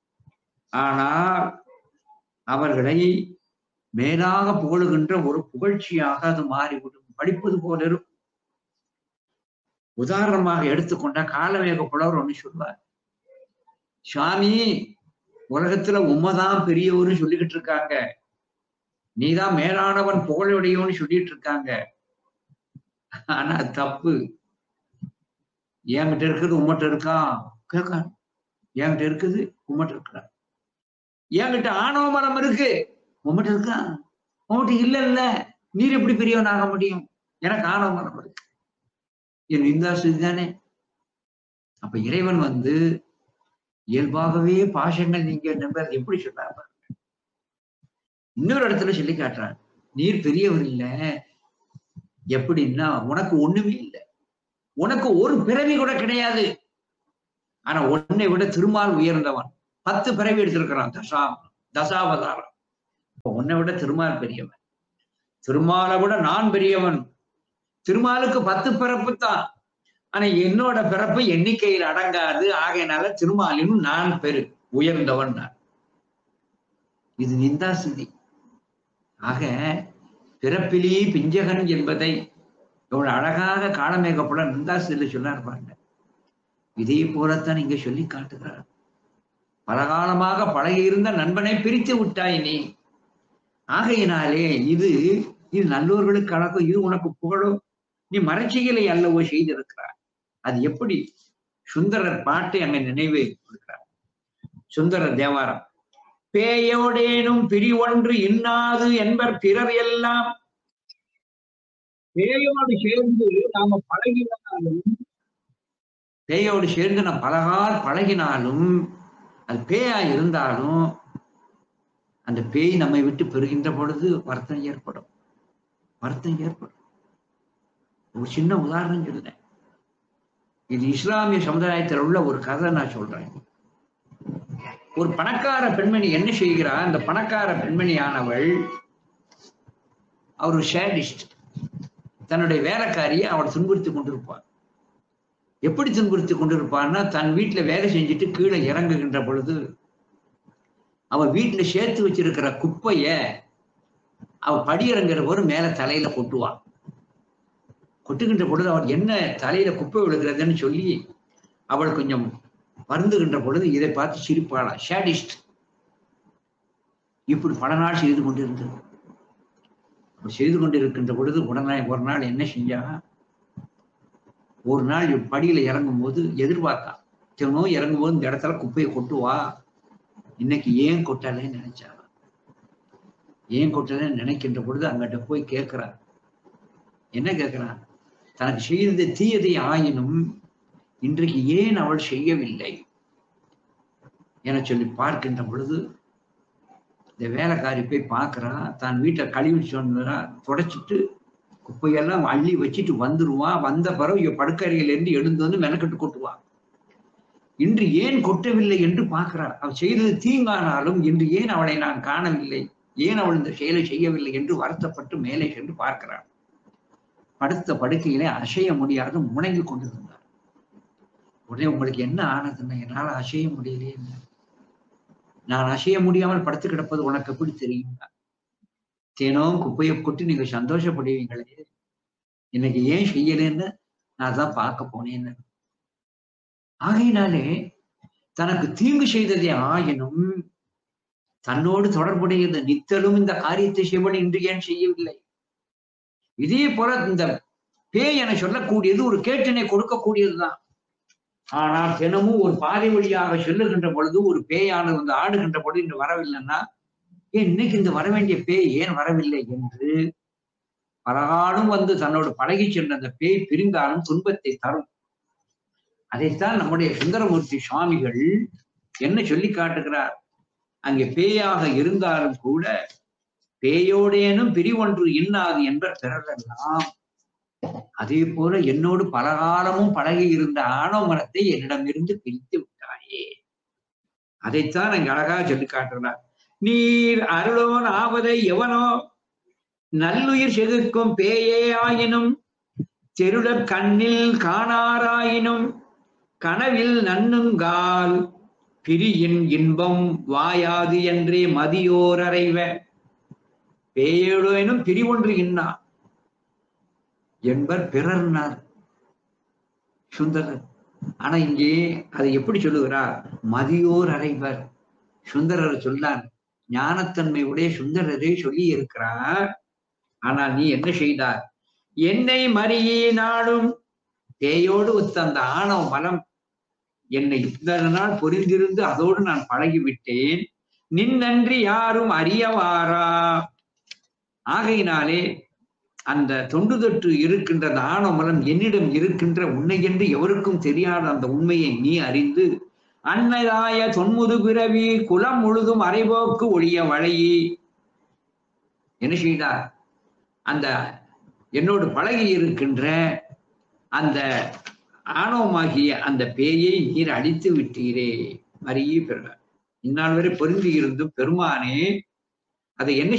ஆனால் அவர்களை மேலாக புகழுகின்ற ஒரு புகழ்ச்சியாக அது மாறிவிடும் படிப்பது போல இருக்கும் உதாரணமாக எடுத்துக்கொண்ட காலமேக புலவர் ஒண்ணு சொல்வார் சுவாமி உலகத்துல உண்மைதான் பெரியவர்னு சொல்லிக்கிட்டு இருக்காங்க நீதான் மேலானவன் புகழுடையவன்னு சொல்லிட்டு இருக்காங்க ஆனா தப்பு என்கிட்ட இருக்குது உம்மட்ட இருக்கா கேட்க என்கிட்ட இருக்குது உம்மட்ட இருக்கிறா என்கிட்ட ஆணவ மரம் இருக்கு உம்மட்ட இருக்கா உங்ககிட்ட இல்ல இல்ல நீர் எப்படி பெரியவன் ஆக முடியும் எனக்கு ஆணவ மரம் இருக்கு என் இந்தாசு தானே அப்ப இறைவன் வந்து இயல்பாகவே பாஷங்கள் நீங்க நம்பர் எப்படி சொன்னார் இன்னொரு இடத்துல சொல்லி காட்டுறான் நீர் பெரியவர் இல்ல எப்படின்னா உனக்கு ஒண்ணுமே இல்லை உனக்கு ஒரு பிறவி கூட கிடையாது ஆனா உன்னை விட திருமால் உயர்ந்தவன் பத்து பிறவி எடுத்திருக்கிறான் தசா தசாவதாரம் அப்ப உன்னை விட திருமால் பெரியவன் திருமாலை விட நான் பெரியவன் திருமாலுக்கு பத்து பிறப்பு தான் ஆனா என்னோட பிறப்பு எண்ணிக்கையில் அடங்காது ஆகையினால திருமாலினும் நான் பெரு உயர்ந்தவன் நான் இது நிந்தாசிதி ஆக பிறப்பிலே பிஞ்சகன் என்பதை எவ்வளவு அழகாக காலமேகப்பட நிந்தாசிதியில சொன்னார் பாருங்க இதே போலத்தான் இங்க சொல்லி காட்டுகிறார் பலகாலமாக பழகியிருந்த நண்பனை பிரித்து விட்டாய் நீ ஆகையினாலே இது இது நல்லோர்களுக்கு அழகும் இது உனக்கு புகழும் நீ மறைச்சிகளை அல்லவோ செய்திருக்கிறார் அது எப்படி சுந்தரர் பாட்டை அங்க நினைவு கொடுக்கிறார் சுந்தரர் தேவாரம் பேயோடேனும் பிரிவொன்று இன்னாது என்பர் பிறர் எல்லாம் பேயோடு சேர்ந்து நாம பழகினாலும் பேயோடு சேர்ந்து நாம் பலகால் பழகினாலும் அது பேயா இருந்தாலும் அந்த பேய் நம்மை விட்டு பெறுகின்ற பொழுது வருத்தம் ஏற்படும் வருத்தம் ஏற்படும் ஒரு சின்ன உதாரணம் சொல்றேன் இது இஸ்லாமிய சமுதாயத்தில் உள்ள ஒரு கதை நான் சொல்றேன் ஒரு பணக்கார பெண்மணி என்ன செய்கிறார் அந்த பணக்கார பெண்மணியானவள் அவர் ஷேடிஸ்ட் தன்னுடைய வேலைக்காரியை அவள் துன்புறுத்தி கொண்டிருப்பார் எப்படி துன்புறுத்தி கொண்டிருப்பான்னா தன் வீட்டுல வேலை செஞ்சுட்டு கீழே இறங்குகின்ற பொழுது அவ வீட்டுல சேர்த்து வச்சிருக்கிற குப்பைய அவ படியிறங்குற போது மேல தலையில கொட்டுவான் கொட்டுகின்ற பொழுது அவள் என்ன தலையில குப்பை விழுகிறதுன்னு சொல்லி அவள் கொஞ்சம் வருந்துகின்ற பொழுது இதை பார்த்து சிரிப்பாளா ஷேடிஸ்ட் இப்படி பல நாள் செய்து கொண்டிருந்தது அப்படி செய்து கொண்டிருக்கின்ற பொழுது உடனே ஒரு நாள் என்ன செஞ்சா ஒரு நாள் படியில இறங்கும் போது எதிர்பார்த்தான் தினம் இறங்கும் போது இந்த இடத்துல குப்பையை கொட்டுவா இன்னைக்கு ஏன் கொட்டலைன்னு நினைச்சா ஏன் கொட்டலைன்னு நினைக்கின்ற பொழுது அங்கிட்ட போய் கேட்கிறான் என்ன கேட்கிறான் தனக்கு செய்தது தீயதை ஆயினும் இன்றைக்கு ஏன் அவள் செய்யவில்லை என சொல்லி பார்க்கின்ற பொழுது இந்த வேலைக்காரி போய் பார்க்கறா தான் வீட்டை கழுவி சொன்னா தொடச்சிட்டு குப்பையெல்லாம் அள்ளி வச்சுட்டு வந்துருவான் வந்த பிறகு இவ படுக்கறையில இருந்து எழுந்து வந்து மெனக்கட்டு கொட்டுவான் இன்று ஏன் கொட்டவில்லை என்று பார்க்கிறார் அவள் செய்தது தீங்கானாலும் இன்று ஏன் அவளை நான் காணவில்லை ஏன் அவள் இந்த செயலை செய்யவில்லை என்று வருத்தப்பட்டு மேலே சென்று பார்க்கிறார் படுத்த படுக்கையிலே அசைய முடியாது முணங்கி கொண்டிருந்தார் உடனே உங்களுக்கு என்ன ஆனதுன்னு என்னால அசைய முடியலையே நான் அசைய முடியாமல் படுத்து கிடப்பது உனக்கு எப்படி தெரியும் தேனோம் குப்பையை கொட்டி நீங்க சந்தோஷப்படுவீங்களே இன்னைக்கு ஏன் செய்யலைன்னு நான் தான் பார்க்க போனேன்னு ஆகையினாலே தனக்கு தீங்கு செய்ததே ஆயினும் தன்னோடு தொடர்புடையது நித்தலும் இந்த காரியத்தை செய்வன் இன்று ஏன் செய்யவில்லை இதே போல இந்த பேய் என சொல்லக்கூடியது ஒரு கேட்டினை கொடுக்கக்கூடியதுதான் ஆனால் தினமும் ஒரு பாதை வழியாக செல்லுகின்ற பொழுது ஒரு பேயானது வந்து ஆடுகின்ற பொழுது இன்று வரவில்லைன்னா ஏன் இன்னைக்கு இந்த வர வேண்டிய பேய் ஏன் வரவில்லை என்று பலகாலம் வந்து தன்னோடு பழகி சென்ற அந்த பேய் பிரிந்தாலும் துன்பத்தை தரும் அதைத்தான் நம்முடைய சுந்தரமூர்த்தி சுவாமிகள் என்ன சொல்லி காட்டுகிறார் அங்கே பேயாக இருந்தாலும் கூட பேயோடேனும் பிரிவொன்று இன்னாது என்ற பிறரெல்லாம் அதே போல என்னோடு பலகாலமும் பழகி இருந்த ஆணவ மரத்தை என்னிடமிருந்து பிரித்து விட்டாயே அதைத்தான் அங்க அழகாக சொல்லி காட்டுகிறார் நீர் அருளோன் ஆவதை எவனோ நல்லுயிர் செகுக்கும் பேயே ஆயினும் தெருளர் கண்ணில் காணாராயினும் கனவில் நன்னுங்கால் பிரியின் இன்பம் வாயாது என்றே மதியோர் அறைவ பேயோடேனும் பிரிவொன்று இன்னா என்பர் பிறர்னார் சுந்தரர் ஆனா இங்கே அதை எப்படி சொல்லுகிறார் மதியோர் அறைவர் சுந்தரர் சொன்னார் ஞானத்தன்மை உடைய சுந்தரரை சொல்லி இருக்கிறார் ஆனால் நீ என்ன செய்தார் என்னை மறியே நாடும் பேயோடு ஒத்த அந்த ஆணவ மலம் என்னை இந்த நாள் பொரிந்திருந்து அதோடு நான் பழகிவிட்டேன் நின்னன்றி யாரும் அறியவாரா ஆகையினாலே அந்த தொண்டு தொற்று இருக்கின்ற அந்த ஆணவமலம் என்னிடம் இருக்கின்ற உன்னை என்று எவருக்கும் தெரியாத அந்த உண்மையை நீ அறிந்து அன்னதாய தொன்முது பிறவி குலம் முழுதும் அரைபோக்கு ஒழிய வழையி என்ன செய்தார் அந்த என்னோடு பழகி இருக்கின்ற அந்த ஆணவமாகிய அந்த பேயை நீர் அடித்து விட்டீரே மறியே பெற இந்நாள் வரை பொருந்தி இருந்தும் பெருமானே அதை என்ன